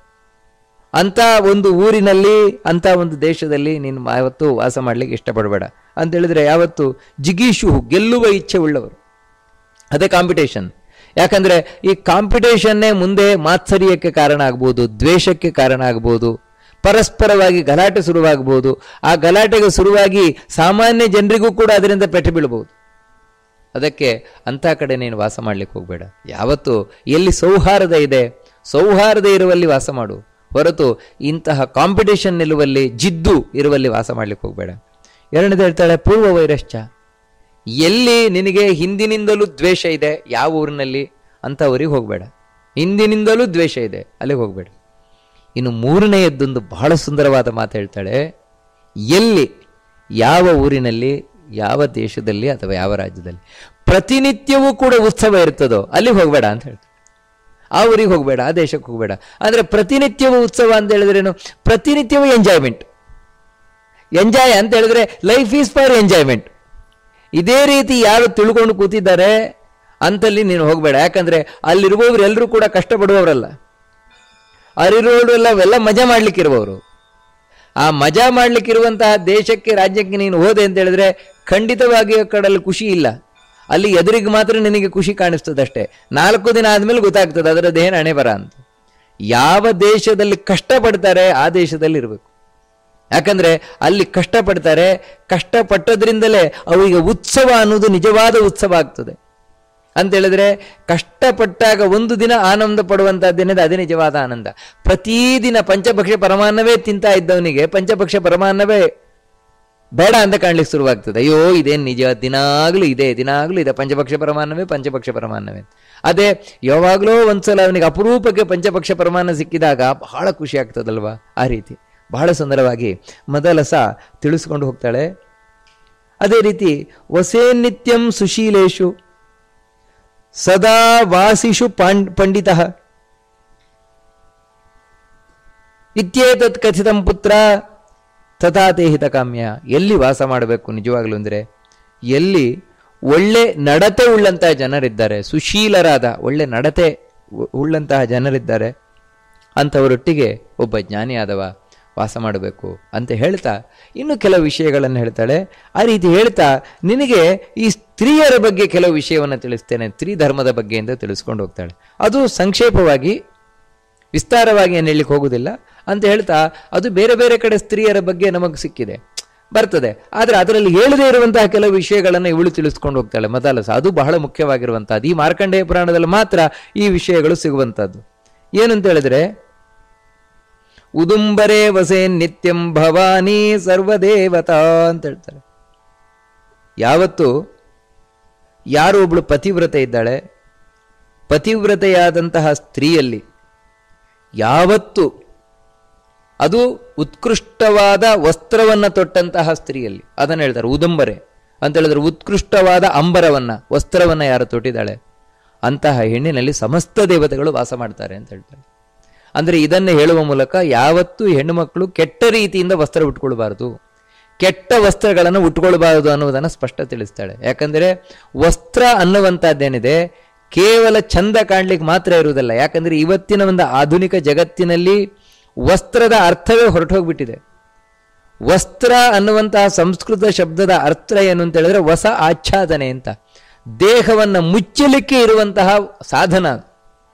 ಅಂತ ಒಂದು ಊರಿನಲ್ಲಿ ಅಂತ ಒಂದು ದೇಶದಲ್ಲಿ ನೀನು ಯಾವತ್ತೂ ವಾಸ ಮಾಡಲಿಕ್ಕೆ ಇಷ್ಟಪಡಬೇಡ ಅಂತ ಹೇಳಿದ್ರೆ ಯಾವತ್ತು ಜಿಗೀಷು ಗೆಲ್ಲುವ ಇಚ್ಛೆ ಉಳ್ಳವರು ಅದೇ ಕಾಂಪಿಟೇಷನ್ ಯಾಕಂದ್ರೆ ಈ ಕಾಂಪಿಟೇಷನ್ನೇ ಮುಂದೆ ಮಾತ್ಸರ್ಯಕ್ಕೆ ಕಾರಣ ಆಗ್ಬೋದು ದ್ವೇಷಕ್ಕೆ ಕಾರಣ ಆಗ್ಬೋದು ಪರಸ್ಪರವಾಗಿ ಗಲಾಟೆ ಶುರುವಾಗಬಹುದು ಆ ಗಲಾಟೆಗೆ ಶುರುವಾಗಿ ಸಾಮಾನ್ಯ ಜನರಿಗೂ ಕೂಡ ಅದರಿಂದ ಪೆಟ್ಟು ಬೀಳಬಹುದು ಅದಕ್ಕೆ ಅಂಥ ಕಡೆ ನೀನು ವಾಸ ಮಾಡ್ಲಿಕ್ಕೆ ಹೋಗಬೇಡ ಯಾವತ್ತು ಎಲ್ಲಿ ಸೌಹಾರ್ದ ಇದೆ ಸೌಹಾರ್ದ ಇರುವಲ್ಲಿ ವಾಸ ಮಾಡು ಹೊರತು ಇಂತಹ ಕಾಂಪಿಟೇಷನ್ ನಿಲ್ಲುವಲ್ಲಿ ಜಿದ್ದು ಇರುವಲ್ಲಿ ವಾಸ ಮಾಡ್ಲಿಕ್ಕೆ ಹೋಗಬೇಡ ಎರಡನೇದು ಹೇಳ್ತಾಳೆ ಪೂರ್ವ ವೈರಶ್ಚ ಎಲ್ಲಿ ನಿನಗೆ ಹಿಂದಿನಿಂದಲೂ ದ್ವೇಷ ಇದೆ ಯಾವ ಊರಿನಲ್ಲಿ ಅಂತ ಊರಿಗೆ ಹೋಗಬೇಡ ಹಿಂದಿನಿಂದಲೂ ದ್ವೇಷ ಇದೆ ಅಲ್ಲಿಗೆ ಹೋಗಬೇಡ ಇನ್ನು ಮೂರನೆಯದ್ದೊಂದು ಬಹಳ ಸುಂದರವಾದ ಮಾತು ಹೇಳ್ತಾಳೆ ಎಲ್ಲಿ ಯಾವ ಊರಿನಲ್ಲಿ ಯಾವ ದೇಶದಲ್ಲಿ ಅಥವಾ ಯಾವ ರಾಜ್ಯದಲ್ಲಿ ಪ್ರತಿನಿತ್ಯವೂ ಕೂಡ ಉತ್ಸವ ಇರ್ತದೋ ಅಲ್ಲಿಗೆ ಹೋಗಬೇಡ ಅಂತ ಹೇಳ್ತಾರೆ ಆ ಊರಿಗೆ ಹೋಗಬೇಡ ಆ ದೇಶಕ್ಕೆ ಹೋಗಬೇಡ ಅಂದರೆ ಪ್ರತಿನಿತ್ಯವೂ ಉತ್ಸವ ಅಂತ ಹೇಳಿದ್ರೇನು ಪ್ರತಿನಿತ್ಯವೂ ಎಂಜಾಯ್ಮೆಂಟ್ ಎಂಜಾಯ್ ಅಂತ ಹೇಳಿದ್ರೆ ಲೈಫ್ ಈಸ್ ಫಾರ್ ಎಂಜಾಯ್ಮೆಂಟ್ ಇದೇ ರೀತಿ ಯಾರು ತಿಳ್ಕೊಂಡು ಕೂತಿದ್ದಾರೆ ಅಂತಲ್ಲಿ ನೀನು ಹೋಗಬೇಡ ಯಾಕಂದ್ರೆ ಅಲ್ಲಿರುವವರು ಎಲ್ಲರೂ ಕೂಡ ಕಷ್ಟಪಡುವವರಲ್ಲ ಅಲ್ಲಿರುವವರೆಲ್ಲ ಎಲ್ಲ ಮಜಾ ಮಾಡ್ಲಿಕ್ಕಿರುವವರು ಆ ಮಜಾ ಮಾಡ್ಲಿಕ್ಕಿರುವಂತಹ ದೇಶಕ್ಕೆ ರಾಜ್ಯಕ್ಕೆ ನೀನು ಹೋದೆ ಅಂತ ಹೇಳಿದ್ರೆ ಖಂಡಿತವಾಗಿ ಆ ಕಡಲ್ಲಿ ಖುಷಿ ಇಲ್ಲ ಅಲ್ಲಿ ಎದುರಿಗೆ ಮಾತ್ರ ನಿನಗೆ ಖುಷಿ ಕಾಣಿಸ್ತದೆ ಅಷ್ಟೇ ನಾಲ್ಕು ದಿನ ಆದ್ಮೇಲೆ ಗೊತ್ತಾಗ್ತದೆ ಅದರದ್ದೇನು ಹಣೆ ಬರ ಅಂತ ಯಾವ ದೇಶದಲ್ಲಿ ಕಷ್ಟಪಡ್ತಾರೆ ಆ ದೇಶದಲ್ಲಿ ಇರಬೇಕು ಯಾಕಂದ್ರೆ ಅಲ್ಲಿ ಕಷ್ಟಪಡ್ತಾರೆ ಕಷ್ಟಪಟ್ಟದ್ರಿಂದಲೇ ಅವರಿಗೆ ಉತ್ಸವ ಅನ್ನೋದು ನಿಜವಾದ ಉತ್ಸವ ಆಗ್ತದೆ ಅಂತ ಹೇಳಿದ್ರೆ ಕಷ್ಟಪಟ್ಟಾಗ ಒಂದು ದಿನ ಆನಂದ ಪಡುವಂತಹದ್ದೇನಿದೆ ಅದೇ ನಿಜವಾದ ಆನಂದ ಪ್ರತಿದಿನ ಪಂಚಭಕ್ಷ ಪರಮಾನ್ನವೇ ತಿಂತಾ ಇದ್ದವನಿಗೆ ಪಂಚಭಕ್ಷ ಪರಮಾನ್ನವೇ ಬೇಡ ಅಂತ ಕಾಣ್ಲಿಕ್ಕೆ ಶುರುವಾಗ್ತದೆ ಅಯ್ಯೋ ಇದೇನು ನಿಜ ದಿನಾಗ್ಲೂ ಇದೆ ದಿನಾಗ್ಲೂ ಇದೆ ಪಂಚಭಕ್ಷ ಪರಮಾನ್ನವೇ ಪಂಚಭಕ್ಷ ಪರಮಾನ್ನವೇ ಅದೇ ಯಾವಾಗಲೂ ಒಂದ್ಸಲ ಅವನಿಗೆ ಅಪರೂಪಕ್ಕೆ ಪಂಚಭಕ್ಷ ಪರಮಾನ್ನ ಸಿಕ್ಕಿದಾಗ ಬಹಳ ಖುಷಿ ಆಗ್ತದಲ್ವಾ ಆ ರೀತಿ ಬಹಳ ಸುಂದರವಾಗಿ ಮೊದಲ ಸಹ ತಿಳಿಸ್ಕೊಂಡು ಹೋಗ್ತಾಳೆ ಅದೇ ರೀತಿ ವಸೇ ನಿತ್ಯಂ ಸುಶೀಲೇಶು ಸದಾ ವಾಸಿಷು ಪಾಂಡ್ ಪಂಡಿತ ಇತ್ಯೇತತ್ ಕಥಿತಂ ಪುತ್ರ ತಥಾತೆ ಹಿತಕಾಮ್ಯ ಎಲ್ಲಿ ವಾಸ ಮಾಡಬೇಕು ನಿಜವಾಗ್ಲೂ ಅಂದರೆ ಎಲ್ಲಿ ಒಳ್ಳೆ ನಡತೆ ಉಳ್ಳಂತಹ ಜನರಿದ್ದಾರೆ ಸುಶೀಲರಾದ ಒಳ್ಳೆ ನಡತೆ ಉ- ಉಳ್ಳಂತಹ ಜನರಿದ್ದಾರೆ ಅಂಥವರೊಟ್ಟಿಗೆ ಒಬ್ಬ ಜ್ಞಾನಿಯಾದವ ವಾಸ ಮಾಡಬೇಕು ಅಂತ ಹೇಳ್ತಾ ಇನ್ನು ಕೆಲವು ವಿಷಯಗಳನ್ನು ಹೇಳ್ತಾಳೆ ಆ ರೀತಿ ಹೇಳ್ತಾ ನಿನಗೆ ಈ ಸ್ತ್ರೀಯರ ಬಗ್ಗೆ ಕೆಲವು ವಿಷಯವನ್ನು ತಿಳಿಸ್ತೇನೆ ಸ್ತ್ರೀ ಧರ್ಮದ ಬಗ್ಗೆ ಅಂತ ತಿಳಿಸ್ಕೊಂಡು ಹೋಗ್ತಾಳೆ ಅದು ಸಂಕ್ಷೇಪವಾಗಿ ವಿಸ್ತಾರವಾಗಿ ಏನು ಹೇಳಲಿಕ್ಕೆ ಹೋಗುವುದಿಲ್ಲ ಅಂತ ಹೇಳ್ತಾ ಅದು ಬೇರೆ ಬೇರೆ ಕಡೆ ಸ್ತ್ರೀಯರ ಬಗ್ಗೆ ನಮಗೆ ಸಿಕ್ಕಿದೆ ಬರ್ತದೆ ಆದರೆ ಅದರಲ್ಲಿ ಹೇಳದೇ ಇರುವಂತಹ ಕೆಲವು ವಿಷಯಗಳನ್ನು ಇವಳು ತಿಳಿಸ್ಕೊಂಡು ಹೋಗ್ತಾಳೆ ಮದಾಲಸ ಅದು ಬಹಳ ಮುಖ್ಯವಾಗಿರುವಂತಹದ್ದು ಈ ಮಾರ್ಕಂಡೇಯ ಪುರಾಣದಲ್ಲಿ ಮಾತ್ರ ಈ ವಿಷಯಗಳು ಸಿಗುವಂತಹದ್ದು ಏನು ಅಂತ ಹೇಳಿದ್ರೆ ಉದುಂಬರೇ ವಸೇ ನಿತ್ಯಂ ಭವಾನಿ ಸರ್ವದೇವತಾ ಅಂತ ಹೇಳ್ತಾರೆ ಯಾವತ್ತು ಯಾರು ಒಬ್ಳು ಪತಿವ್ರತೆ ಇದ್ದಾಳೆ ಪತಿವ್ರತೆಯಾದಂತಹ ಸ್ತ್ರೀಯಲ್ಲಿ ಯಾವತ್ತು ಅದು ಉತ್ಕೃಷ್ಟವಾದ ವಸ್ತ್ರವನ್ನ ತೊಟ್ಟಂತಹ ಸ್ತ್ರೀಯಲ್ಲಿ ಅದನ್ನು ಹೇಳ್ತಾರೆ ಉದಂಬರೆ ಅಂತ ಹೇಳಿದ್ರೆ ಉತ್ಕೃಷ್ಟವಾದ ಅಂಬರವನ್ನ ವಸ್ತ್ರವನ್ನ ಯಾರು ತೊಟ್ಟಿದ್ದಾಳೆ ಅಂತಹ ಹೆಣ್ಣಿನಲ್ಲಿ ಸಮಸ್ತ ದೇವತೆಗಳು ವಾಸ ಮಾಡ್ತಾರೆ ಅಂತ ಹೇಳ್ತಾರೆ ಅಂದ್ರೆ ಇದನ್ನು ಹೇಳುವ ಮೂಲಕ ಯಾವತ್ತೂ ಹೆಣ್ಣು ಮಕ್ಕಳು ಕೆಟ್ಟ ರೀತಿಯಿಂದ ವಸ್ತ್ರ ಉಟ್ಕೊಳ್ಬಾರದು ಕೆಟ್ಟ ವಸ್ತ್ರಗಳನ್ನು ಉಟ್ಕೊಳ್ಬಾರದು ಅನ್ನುವುದನ್ನು ಸ್ಪಷ್ಟ ತಿಳಿಸ್ತಾಳೆ ಯಾಕಂದ್ರೆ ವಸ್ತ್ರ ಅನ್ನುವಂಥದ್ದೇನಿದೆ ಕೇವಲ ಚಂದ ಕಾಣ್ಲಿಕ್ಕೆ ಮಾತ್ರ ಇರುವುದಲ್ಲ ಯಾಕಂದ್ರೆ ಇವತ್ತಿನ ಒಂದು ಆಧುನಿಕ ಜಗತ್ತಿನಲ್ಲಿ ವಸ್ತ್ರದ ಅರ್ಥವೇ ಹೊರಟೋಗ್ಬಿಟ್ಟಿದೆ ವಸ್ತ್ರ ಅನ್ನುವಂತಹ ಸಂಸ್ಕೃತ ಶಬ್ದದ ಅರ್ಥ ಏನು ಅಂತ ಹೇಳಿದ್ರೆ ಹೊಸ ಆಚ್ಛಾದನೆ ಅಂತ ದೇಹವನ್ನ ಮುಚ್ಚಲಿಕ್ಕೆ ಇರುವಂತಹ ಸಾಧನ ಅದು.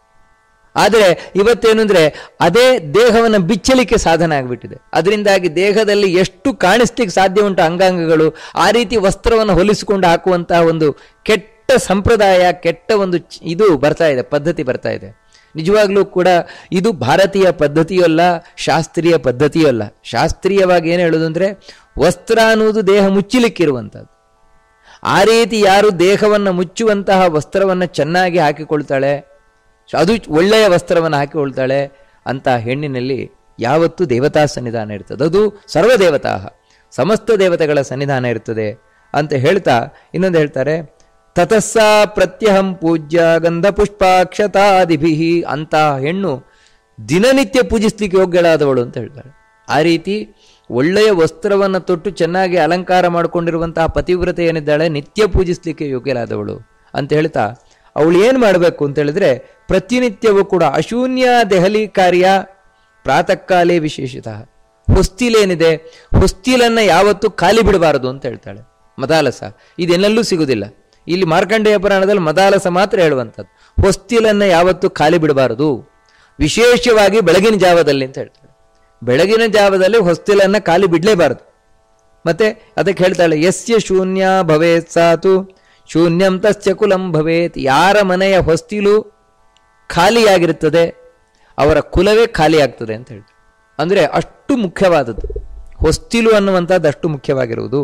ಆದರೆ ಇವತ್ತೇನು ಅಂದ್ರೆ ಅದೇ ದೇಹವನ್ನು ಬಿಚ್ಚಲಿಕ್ಕೆ ಸಾಧನ ಆಗಿಬಿಟ್ಟಿದೆ ಅದರಿಂದಾಗಿ ದೇಹದಲ್ಲಿ ಎಷ್ಟು ಕಾಣಿಸ್ಲಿಕ್ಕೆ ಸಾಧ್ಯ ಉಂಟು ಅಂಗಾಂಗಗಳು ಆ ರೀತಿ ವಸ್ತ್ರವನ್ನು ಹೊಲಿಸಿಕೊಂಡು ಹಾಕುವಂತಹ ಒಂದು ಕೆಟ್ಟ ಸಂಪ್ರದಾಯ ಕೆಟ್ಟ ಒಂದು ಚ- ಇದು ಬರ್ತಾ ಇದೆ ಪದ್ಧತಿ ಬರ್ತಾ ಇದೆ ನಿಜವಾಗ್ಲೂ ಕೂಡ ಇದು ಭಾರತೀಯ ಪದ್ಧತಿಯೂ ಅಲ್ಲ ಶಾಸ್ತ್ರೀಯ ಪದ್ಧತಿಯೂ ಅಲ್ಲ ಶಾಸ್ತ್ರೀಯವಾಗಿ ಏನು ಹೇಳೋದು ಅಂದ್ರೆ ವಸ್ತ್ರ ಅನ್ನುವುದು ದೇಹ ಮುಚ್ಚಲಿಕ್ಕಿರುವಂಥದ್ದು ಆ ರೀತಿ ಯಾರು ದೇಹವನ್ನು ಮುಚ್ಚುವಂತಹ ವಸ್ತ್ರವನ್ನು ಚೆನ್ನಾಗಿ ಹಾಕಿಕೊಳ್ತಾಳೆ ಅದು ಒಳ್ಳೆಯ ವಸ್ತ್ರವನ್ನು ಹಾಕಿಕೊಳ್ತಾಳೆ ಅಂತ ಹೆಣ್ಣಿನಲ್ಲಿ ಯಾವತ್ತೂ ದೇವತಾ ಸನ್ನಿಧಾನ ಇರ್ತದೆ ಅದು ಸರ್ವದೇವತಾ ಸಮಸ್ತ ದೇವತೆಗಳ ಸನ್ನಿಧಾನ ಇರ್ತದೆ ಅಂತ ಹೇಳ್ತಾ ಇನ್ನೊಂದು ಹೇಳ್ತಾರೆ ತತಸ್ಸ ಪ್ರತ್ಯಹಂ ಪೂಜ್ಯ ಗಂಧ ಪುಷ್ಪಾಕ್ಷತಾದಿಭಿ ಅಂತ ಹೆಣ್ಣು ದಿನನಿತ್ಯ ಪೂಜಿಸ್ಲಿಕ್ಕೆ ಯೋಗ್ಯಳಾದವಳು ಅಂತ ಹೇಳ್ತಾಳೆ ಆ ರೀತಿ ಒಳ್ಳೆಯ ವಸ್ತ್ರವನ್ನು ತೊಟ್ಟು ಚೆನ್ನಾಗಿ ಅಲಂಕಾರ ಮಾಡಿಕೊಂಡಿರುವಂತಹ ಪತಿವ್ರತೆ ಏನಿದ್ದಾಳೆ ನಿತ್ಯ ಪೂಜಿಸ್ಲಿಕ್ಕೆ ಯೋಗ್ಯಳಾದವಳು ಅಂತ ಹೇಳ್ತಾ ಅವಳು ಏನು ಮಾಡಬೇಕು ಅಂತ ಹೇಳಿದ್ರೆ ಪ್ರತಿನಿತ್ಯವೂ ಕೂಡ ಅಶೂನ್ಯ ದೆಹಲಿ ಕಾರ್ಯ ಪ್ರಾತಃ ಕಾಲೇ ವಿಶೇಷತಃ ಹೊಸ್ತಿಲೇನಿದೆ ಹೊಸ್ತಿಲನ್ನ ಯಾವತ್ತೂ ಖಾಲಿ ಬಿಡಬಾರದು ಅಂತ ಹೇಳ್ತಾಳೆ ಮದಾಲಸ ಇದೆಲ್ಲಲ್ಲೂ ಸಿಗುವುದಿಲ್ಲ ಇಲ್ಲಿ ಮಾರ್ಕಂಡೇಯ ಪುರಾಣದಲ್ಲಿ ಮದಾಲಸ ಮಾತ್ರ ಹೇಳುವಂಥದ್ದು ಹೊಸ್ತಿಲನ್ನ ಯಾವತ್ತೂ ಖಾಲಿ ಬಿಡಬಾರದು ವಿಶೇಷವಾಗಿ ಬೆಳಗಿನ ಜಾವದಲ್ಲಿ ಅಂತ ಹೇಳ್ತಾಳೆ ಬೆಳಗಿನ ಜಾವದಲ್ಲಿ ಹೊಸ್ತಿಲನ್ನ ಖಾಲಿ ಬಿಡಲೇಬಾರದು ಮತ್ತೆ ಅದಕ್ಕೆ ಹೇಳ್ತಾಳೆ ಯಸ್ಯ ಶೂನ್ಯ ಭವೇತ್ ಸಾತು ಶೂನ್ಯಂ ತಸ್ಯ ಕುಲಂ ಭವೇತ್ ಯಾರ ಮನೆಯ ಹೊಸ್ತಿಲು ಖಾಲಿಯಾಗಿರುತ್ತದೆ ಅವರ ಕುಲವೇ ಖಾಲಿ ಆಗ್ತದೆ ಅಂತ ಹೇಳ್ತಾರೆ ಅಂದ್ರೆ ಅಷ್ಟು ಮುಖ್ಯವಾದದ್ದು ಹೊಸ್ತಿಲು ಅನ್ನುವಂಥದ್ದು ಅಷ್ಟು ಮುಖ್ಯವಾಗಿರುವುದು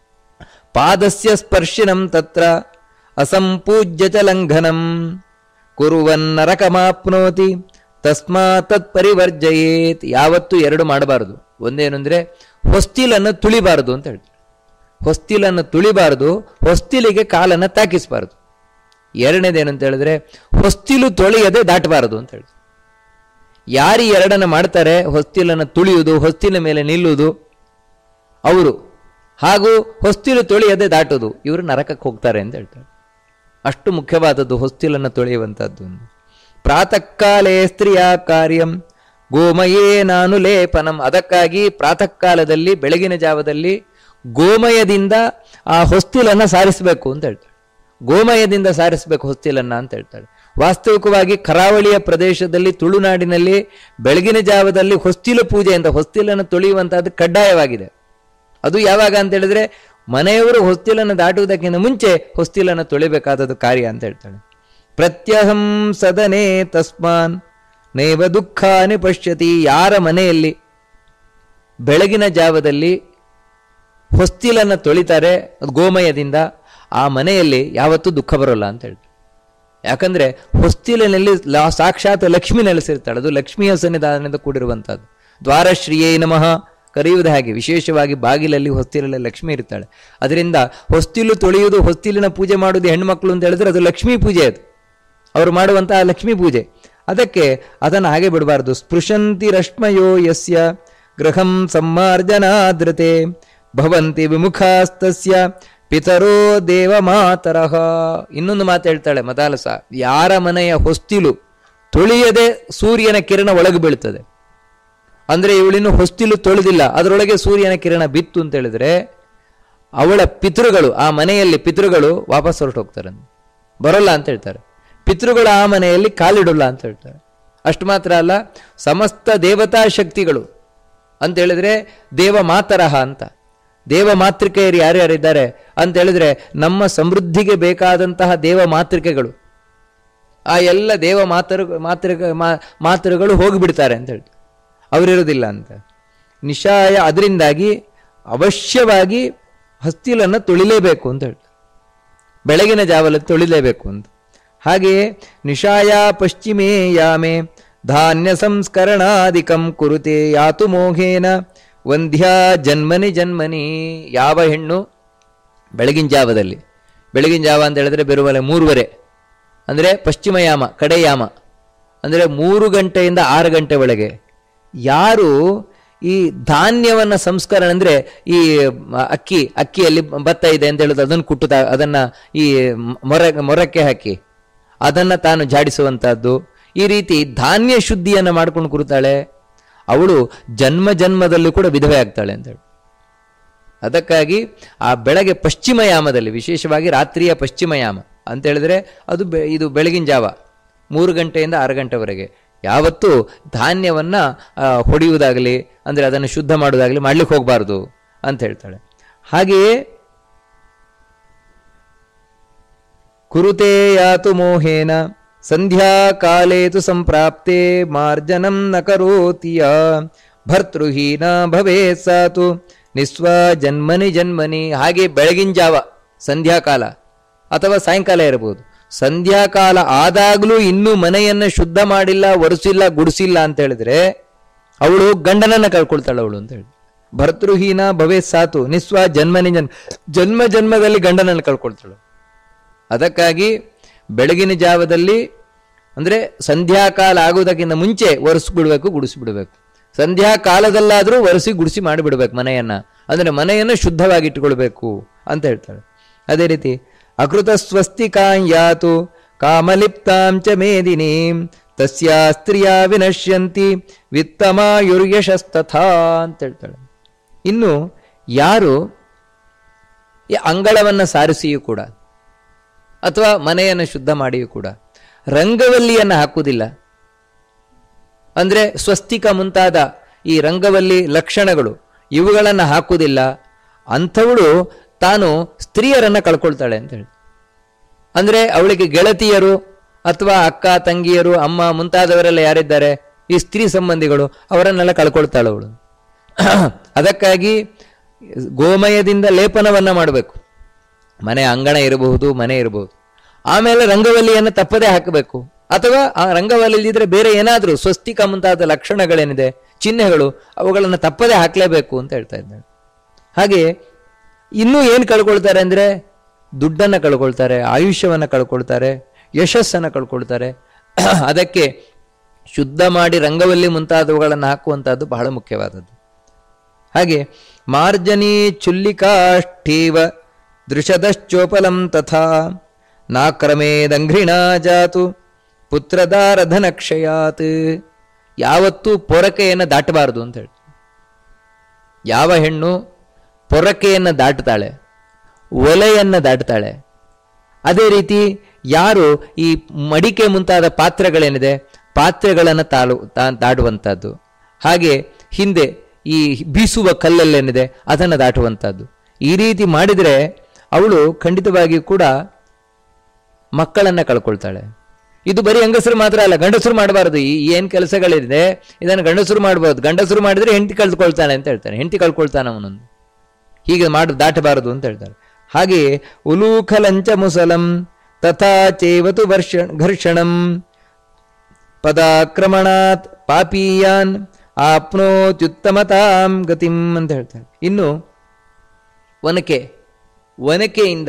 ಪಾದಸ್ಯ ಸ್ಪರ್ಶಿನಂ ತತ್ರ ಅಸಂಪೂಜ್ಯ ಚ ಲಂಘನಂ ಕುರುವನ್ ನರಕಮಾಪ್ನೋತಿ ತಸ್ಮಾತ್ ತತ್ ಪರಿವರ್ಜಯೇತ್ ಯಾವತ್ತೂ ಎರಡು ಮಾಡಬಾರದು ಒಂದೇನು ಅಂದ್ರೆ ಹೊಸ್ತಿಲನ್ನು ತುಳಿಬಾರದು ಅಂತ ಹೇಳ್ತಾರೆ ಹೊಸ್ತಿಲನ್ನು ತುಳಿಬಾರದು ಹೊಸ್ತಿಲಿಗೆ ಕಾಲನ್ನು ತಾಕಿಸಬಾರದು ಎರಡನೇದೇನು ಅಂತ ಹೇಳಿದ್ರೆ ಹೊಸ್ತಿಲು ತೊಳೆಯದೆ ದಾಟಬಾರದು ಅಂತ ಹೇಳ್ತಾರೆ ಯಾರು ಈ ಎರಡನ್ನ ಮಾಡ್ತಾರೆ ಹೊಸ್ತಿಲನ್ನು ತುಳಿಯುವುದು ಹೊಸ್ತಿಲ ಮೇಲೆ ನಿಲ್ಲುವುದು ಅವರು ಹಾಗೂ ಹೊಸ್ತಿಲು ತೊಳೆಯದೆ ದಾಟುವುದು ಇವರು ನರಕಕ್ಕೆ ಹೋಗ್ತಾರೆ ಅಂತ ಹೇಳ್ತಾರೆ ಅಷ್ಟು ಮುಖ್ಯವಾದದ್ದು ಹೊಸ್ತಿಲನ್ನು ತೊಳೆಯುವಂಥದ್ದು ಪ್ರಾತಃ ಕಾಲೇ ಸ್ತ್ರೀಯ ಕಾರ್ಯಂ ಗೋಮಯೇ ನಾನು ಲೇಪನಂ ಅದಕ್ಕಾಗಿ ಪ್ರಾತಃ ಕಾಲದಲ್ಲಿ ಬೆಳಗಿನ ಜಾವದಲ್ಲಿ ಗೋಮಯದಿಂದ ಆ ಹೊಸ್ತಿಲನ್ನ ಸಾರಿಸಬೇಕು ಅಂತ ಹೇಳ್ತಾಳೆ ಗೋಮಯದಿಂದ ಸಾರಿಸಬೇಕು ಹೊಸ್ತಿಲನ್ನ ಅಂತ ಹೇಳ್ತಾಳೆ ವಾಸ್ತವಿಕವಾಗಿ ಕರಾವಳಿಯ ಪ್ರದೇಶದಲ್ಲಿ ತುಳುನಾಡಿನಲ್ಲಿ ಬೆಳಗಿನ ಜಾವದಲ್ಲಿ ಹೊಸ್ತಿಲು ಪೂಜೆ ಅಂತ ಹೊಸ್ತಿಲನ್ನು ತೊಳೆಯುವಂತಹದ್ದು ಕಡ್ಡಾಯವಾಗಿದೆ ಅದು ಯಾವಾಗ ಅಂತ ಹೇಳಿದ್ರೆ ಮನೆಯವರು ಹೊಸ್ತಿಲನ್ನು ದಾಟುವುದಕ್ಕಿಂತ ಮುಂಚೆ ಹೊಸ್ತಿಲನ್ನು ತೊಳಿಬೇಕಾದದ್ದು ಕಾರ್ಯ ಅಂತ ಹೇಳ್ತಾಳೆ ಪ್ರತ್ಯಹಂ ಸದನೆ ತಸ್ಮಾನ್ ನೈವ ದುಃಖಾನಿ ಪಶ್ಯತಿ ಯಾರ ಮನೆಯಲ್ಲಿ ಬೆಳಗಿನ ಜಾವದಲ್ಲಿ ಹೊಸ್ತಿಲನ್ನು ತೊಳಿತಾರೆ ಅದು ಗೋಮಯದಿಂದ ಆ ಮನೆಯಲ್ಲಿ ಯಾವತ್ತೂ ದುಃಖ ಬರೋಲ್ಲ ಅಂತ ಹೇಳ್ತಾರೆ ಯಾಕಂದ್ರೆ ಹೊಸ್ತಿಲಿನಲ್ಲಿ ಲಾ- ಸಾಕ್ಷಾತ್ ಲಕ್ಷ್ಮಿ ನೆಲೆಸಿರ್ತಾಳೆ ಅದು ಲಕ್ಷ್ಮಿಯ ಸನ್ನಿಧಾನದಿಂದ ಕೂಡಿರುವಂತಹದ್ದು ದ್ವಾರಶ್ರೀಯೇ ನಮಃ ಕರೆಯುವುದು ಹಾಗೆ ವಿಶೇಷವಾಗಿ ಬಾಗಿಲಲ್ಲಿ ಹೊಸ್ತಿಲಲ್ಲಿ ಲಕ್ಷ್ಮಿ ಇರ್ತಾಳೆ ಅದರಿಂದ ಹೊಸ್ತಿಲು ತೊಳೆಯುವುದು ಹೊಸ್ತಿಲಿನ ಪೂಜೆ ಮಾಡುವುದು ಹೆಣ್ಮಕ್ಳು ಅಂತ ಹೇಳಿದ್ರೆ ಅದು ಲಕ್ಷ್ಮೀ ಪೂಜೆ ಅದು ಅವರು ಮಾಡುವಂತಹ ಲಕ್ಷ್ಮೀ ಪೂಜೆ ಅದಕ್ಕೆ ಅದನ್ನು ಹಾಗೆ ಬಿಡಬಾರ್ದು ಸ್ಪೃಶಂತಿ ರಶ್ಮಯೋ ಯಸ್ಯ ಗೃಹಂ ಸಮ್ಮಾರ್ಜನಾದ್ರತೆ ಭವಂತಿ ವಿಮುಖಾಸ್ತಸ್ಯ ಪಿತರೋ ದೇವ ಮಾತರಹ ಇನ್ನೊಂದು ಮಾತು ಹೇಳ್ತಾಳೆ ಮದಾಲಸ ಯಾರ ಮನೆಯ ಹೊಸ್ತಿಲು ತೊಳೆಯದೆ ಸೂರ್ಯನ ಕಿರಣ ಒಳಗೆ ಬೀಳ್ತದೆ ಅಂದ್ರೆ ಇವಳಿನ್ನು ಹೊಸ್ತಿಲು ತೊಳೆದಿಲ್ಲ ಅದರೊಳಗೆ ಸೂರ್ಯನ ಕಿರಣ ಬಿತ್ತು ಅಂತ ಹೇಳಿದ್ರೆ ಅವಳ ಪಿತೃಗಳು ಆ ಮನೆಯಲ್ಲಿ ಪಿತೃಗಳು ವಾಪಸ್ ಹೊರಟು ಹೋಗ್ತಾರೆ ಬರೋಲ್ಲ ಅಂತ ಹೇಳ್ತಾರೆ ಪಿತೃಗಳು ಆ ಮನೆಯಲ್ಲಿ ಕಾಲಿಡಲ್ಲ ಅಂತ ಹೇಳ್ತಾರೆ ಅಷ್ಟು ಮಾತ್ರ ಅಲ್ಲ ಸಮಸ್ತ ದೇವತಾ ಶಕ್ತಿಗಳು ಅಂತ ಹೇಳಿದ್ರೆ ದೇವ ಮಾತರಹ ಅಂತ ದೇವ ಮಾತೃಕೆಯರು ಯಾರ್ಯಾರಿದ್ದಾರೆ ಅಂತ ಹೇಳಿದ್ರೆ ನಮ್ಮ ಸಮೃದ್ಧಿಗೆ ಬೇಕಾದಂತಹ ದೇವ ಮಾತೃಕೆಗಳು ಆ ಎಲ್ಲ ದೇವ ಮಾತರು ಮಾತೃ ಮಾ- ಮಾತೃಗಳು ಹೋಗಿಬಿಡ್ತಾರೆ ಅಂತ ಹೇಳ್ತಾರೆ ಅವರಿರೋದಿಲ್ಲ ಅಂತ ನಿಶಾಯ ಅದರಿಂದಾಗಿ ಅವಶ್ಯವಾಗಿ ಹಸ್ತಿಲನ್ನು ತೊಳಿಲೇಬೇಕು ಅಂತ ಹೇಳ್ತಾರೆ ಬೆಳಗಿನ ಜಾವದಲ್ಲಿ ತೊಳಿಲೇಬೇಕು ಅಂತ ಹಾಗೆಯೇ ನಿಶಾಯ ಪಶ್ಚಿಮೇ ಯಾಮೆ ಧಾನ್ಯ ಸಂಸ್ಕರಣಾದಿಕಂ ಕುರುತೆ ಯಾತು ಮೋಹೇನ ವಂದ್ಯಾ ಜನ್ಮನಿ ಜನ್ಮನಿ ಯಾವ ಹೆಣ್ಣು ಬೆಳಗಿನ ಜಾವದಲ್ಲಿ ಬೆಳಗಿನ ಜಾವ ಅಂತ ಹೇಳಿದ್ರೆ ಬೆರುವಲೆ ಮೂರುವರೆ ಅಂದರೆ ಪಶ್ಚಿಮ ಯಾಮ ಕಡೆ ಯಾಮ ಅಂದರೆ ಮೂರು ಗಂಟೆಯಿಂದ ಆರು ಗಂಟೆ ಒಳಗೆ ಯಾರು ಈ ಧಾನ್ಯವನ್ನು ಸಂಸ್ಕರಣೆ ಅಂದರೆ ಈ ಮ- ಅಕ್ಕಿ ಅಕ್ಕಿಯಲ್ಲಿ ಭತ್ತ ಇದೆ ಅಂತ ಹೇಳೋದು ಅದನ್ನು ಕುಟ್ಟುತ್ತಾ ಅದನ್ನು ಈ ಮೊರ ಮೊರಕ್ಕೆ ಹಾಕಿ ಅದನ್ನು ತಾನು ಜಾಡಿಸುವಂತಹದ್ದು ಈ ರೀತಿ ಧಾನ್ಯ ಶುದ್ಧಿಯನ್ನು ಮಾಡ್ಕೊಂಡು ಕೂರುತ್ತಾಳೆ ಅವಳು ಜನ್ಮ ಜನ್ಮದಲ್ಲೂ ಕೂಡ ವಿಧವೆ ಆಗ್ತಾಳೆ ಅಂತ ಹೇಳಿ ಅದಕ್ಕಾಗಿ ಆ ಬೆಳಗ್ಗೆ ಪಶ್ಚಿಮ ಯಾಮದಲ್ಲಿ ವಿಶೇಷವಾಗಿ ರಾತ್ರಿಯ ಪಶ್ಚಿಮ ಯಾಮ ಅಂತ ಹೇಳಿದ್ರೆ ಅದು ಬೆ ಇದು ಬೆಳಗಿನ ಜಾವ ಮೂರು ಗಂಟೆಯಿಂದ ಆರು ಗಂಟೆವರೆಗೆ ಯಾವತ್ತೂ ಧಾನ್ಯವನ್ನು ಹೊಡೆಯುವುದಾಗಲಿ ಅಂದರೆ ಅದನ್ನು ಶುದ್ಧ ಮಾಡೋದಾಗಲಿ ಮಾಡ್ಲಿಕ್ಕೆ ಹೋಗಬಾರ್ದು ಅಂತ ಹೇಳ್ತಾಳೆ ಹಾಗೆಯೇ ಕುರುತೆ ಯಾತು ಮೋಹೇನ ಸಂಧ್ಯಾಕಾಲೇ ತು ಸಂಪ್ರಾಪ್ತೆ ಮಾರ್ಜನಂ ನ ಕರೋತಿಯ ಭರ್ತೃಹೀನ ಭವೇ ಸಾತು ನಿಸ್ವ ಜನ್ಮನಿ ಜನ್ಮನಿ ಹಾಗೆ ಬೆಳಗಿನ ಜಾವ ಸಂಧ್ಯಾಕಾಲ ಅಥವಾ ಸಾಯಂಕಾಲ ಇರಬಹುದು ಸಂಧ್ಯಾಕಾಲ ಆದಾಗಲೂ ಇನ್ನೂ ಮನೆಯನ್ನು ಶುದ್ಧ ಮಾಡಿಲ್ಲ ಒರೆಸಿಲ್ಲ ಗುಡಿಸಿಲ್ಲ ಅಂತ ಹೇಳಿದ್ರೆ ಅವಳು ಗಂಡನನ್ನ ಕಳ್ಕೊಳ್ತಾಳೆ ಅವಳು ಅಂತ ಹೇಳಿ ಭರ್ತೃಹೀನ ಭವೇ ಸಾತು ನಿಸ್ವ ಜನ್ಮನಿ ಜನ್ಮ ಜನ್ಮ ಜನ್ಮದಲ್ಲಿ ಗಂಡನನ್ನು ಕಳ್ಕೊಳ್ತಾಳು ಅದಕ್ಕಾಗಿ ಬೆಳಗಿನ ಜಾವದಲ್ಲಿ ಅಂದರೆ ಸಂಧ್ಯಾಕಾಲ ಆಗುವುದಕ್ಕಿಂತ ಮುಂಚೆ ಒರೆಸ್ಬಿಡ್ಬೇಕು ಗುಡಿಸ್ಬಿಡ್ಬೇಕು ಸಂಧ್ಯಾಕಾಲದಲ್ಲಾದರೂ ಒರೆಸಿ ಗುಡಿಸಿ ಮಾಡಿಬಿಡ್ಬೇಕು ಮನೆಯನ್ನ ಅಂದರೆ ಮನೆಯನ್ನು ಶುದ್ಧವಾಗಿ ಇಟ್ಟುಕೊಳ್ಬೇಕು ಅಂತ ಹೇಳ್ತಾಳೆ ಅದೇ ರೀತಿ ಅಕೃತ ಸ್ವಸ್ತಿಕಾಂಯಾತು ಕಾಮಲಿಪ್ತಾಂ ಚ ಮೇದಿನೀಂ ತಸ್ಯಾ ಸ್ತ್ರೀಯ ವಿನಶ್ಯಂತಿ ವಿತ್ತಮಾಯುರ್ಯಶಸ್ತಥಾ ಅಂತ ಹೇಳ್ತಾಳೆ ಇನ್ನು ಯಾರು ಈ ಅಂಗಳವನ್ನು ಸಾರಿಸಿಯೂ ಕೂಡ ಅಥವಾ ಮನೆಯನ್ನು ಶುದ್ಧ ಮಾಡಿಯೂ ಕೂಡ ರಂಗವಲ್ಲಿಯನ್ನು ಹಾಕುವುದಿಲ್ಲ ಅಂದರೆ ಸ್ವಸ್ತಿಕ ಮುಂತಾದ ಈ ರಂಗವಲ್ಲಿ ಲಕ್ಷಣಗಳು ಇವುಗಳನ್ನು ಹಾಕುವುದಿಲ್ಲ ಅಂಥವಳು ತಾನು ಸ್ತ್ರೀಯರನ್ನು ಕಳ್ಕೊಳ್ತಾಳೆ ಅಂತ ಹೇಳಿ ಅಂದರೆ ಅವಳಿಗೆ ಗೆಳತಿಯರು ಅಥವಾ ಅಕ್ಕ ತಂಗಿಯರು ಅಮ್ಮ ಮುಂತಾದವರೆಲ್ಲ ಯಾರಿದ್ದಾರೆ ಈ ಸ್ತ್ರೀ ಸಂಬಂಧಿಗಳು ಅವರನ್ನೆಲ್ಲ ಕಳ್ಕೊಳ್ತಾಳೆ ಅವಳು ಅದಕ್ಕಾಗಿ ಗೋಮಯದಿಂದ ಲೇಪನವನ್ನ ಮಾಡಬೇಕು ಮನೆ ಅಂಗಣ ಇರಬಹುದು ಮನೆ ಇರಬಹುದು ಆಮೇಲೆ ರಂಗವಲ್ಲಿಯನ್ನು ತಪ್ಪದೇ ಹಾಕಬೇಕು ಅಥವಾ ಆ ರಂಗವಲ್ಲಿ ಇದ್ರೆ ಬೇರೆ ಏನಾದರೂ ಸ್ವಸ್ತಿಕ ಮುಂತಾದ ಲಕ್ಷಣಗಳೇನಿದೆ ಚಿಹ್ನೆಗಳು ಅವುಗಳನ್ನು ತಪ್ಪದೇ ಹಾಕಲೇಬೇಕು ಅಂತ ಹೇಳ್ತಾ ಇದ್ದಾಳೆ ಹಾಗೆ ಇನ್ನೂ ಏನು ಕಳ್ಕೊಳ್ತಾರೆ ಅಂದರೆ ದುಡ್ಡನ್ನು ಕಳ್ಕೊಳ್ತಾರೆ ಆಯುಷ್ಯವನ್ನು ಕಳ್ಕೊಳ್ತಾರೆ ಯಶಸ್ಸನ್ನು ಕಳ್ಕೊಳ್ತಾರೆ ಅದಕ್ಕೆ ಶುದ್ಧ ಮಾಡಿ ರಂಗವಲ್ಲಿ ಮುಂತಾದವುಗಳನ್ನು ಹಾಕುವಂತಹದ್ದು ಬಹಳ ಮುಖ್ಯವಾದದ್ದು ಹಾಗೆ ಮಾರ್ಜನಿ ಚುಲ್ಲಿಕಾಷ್ಠೀವ ದೃಶದಶ್ಚೋಪಲಂ ತಥಾ ನಾಕ್ರಮೇದಂಘ್ರಿಣಾ ಜಾತು ಪುತ್ರದಾರಧನಕ್ಷಯಾತ್ ಯಾವತ್ತೂ ಪೊರಕೆಯನ್ನು ದಾಟಬಾರದು ಅಂತ ಹೇಳಿ ಯಾವ ಹೆಣ್ಣು ಪೊರಕೆಯನ್ನು ದಾಟುತ್ತಾಳೆ ಒಲೆಯನ್ನು ದಾಟುತ್ತಾಳೆ ಅದೇ ರೀತಿ ಯಾರು ಈ ಮಡಿಕೆ ಮುಂತಾದ ಪಾತ್ರೆಗಳೇನಿದೆ ಪಾತ್ರೆಗಳನ್ನು ತಾಳು ತಾ- ದಾಟುವಂಥದ್ದು ಹಾಗೆ ಹಿಂದೆ ಈ ಬೀಸುವ ಕಲ್ಲಲ್ಲೇನಿದೆ ಅದನ್ನು ದಾಟುವಂಥದ್ದು ಈ ರೀತಿ ಮಾಡಿದರೆ ಅವಳು ಖಂಡಿತವಾಗಿಯೂ ಕೂಡ ಮಕ್ಕಳನ್ನ ಕಳ್ಕೊಳ್ತಾಳೆ ಇದು ಬರೀ ಹೆಂಗಸರು ಮಾತ್ರ ಅಲ್ಲ ಗಂಡಸರು ಮಾಡಬಾರದು ಈ ಏನ್ ಕೆಲಸಗಳಿದೆ ಇದನ್ನು ಗಂಡಸರು ಮಾಡಬಹುದು ಗಂಡಸರು ಮಾಡಿದ್ರೆ ಹೆಂಡತಿ ಕಳ್ಕೊಳ್ತಾನೆ ಅಂತ ಹೇಳ್ತಾನೆ ಹೆಂಡತಿ ಕಳ್ಕೊಳ್ತಾನೆ ಅವನೊಂದು ಹೀಗೆ ಮಾಡು ದಾಟಬಾರದು ಅಂತ ಹೇಳ್ತಾರೆ ಹಾಗೆಯೇ ಉಲೂಖಲಂಚ ಮುಸಲಂ ತಥಾ ಚೇವತು ವರ್ಷ ಘರ್ಷಣಂ ಪದಾಕ್ರಮಣಾತ್ ಪಾಪೀಯಾನ್ ಆಪ್ನೋತ್ಯುತ್ತಮತಾಂ ಗತಿಂ ಅಂತ ಹೇಳ್ತಾರೆ ಇನ್ನು ಒನಕೆ ಒನಕೆಯಿಂದ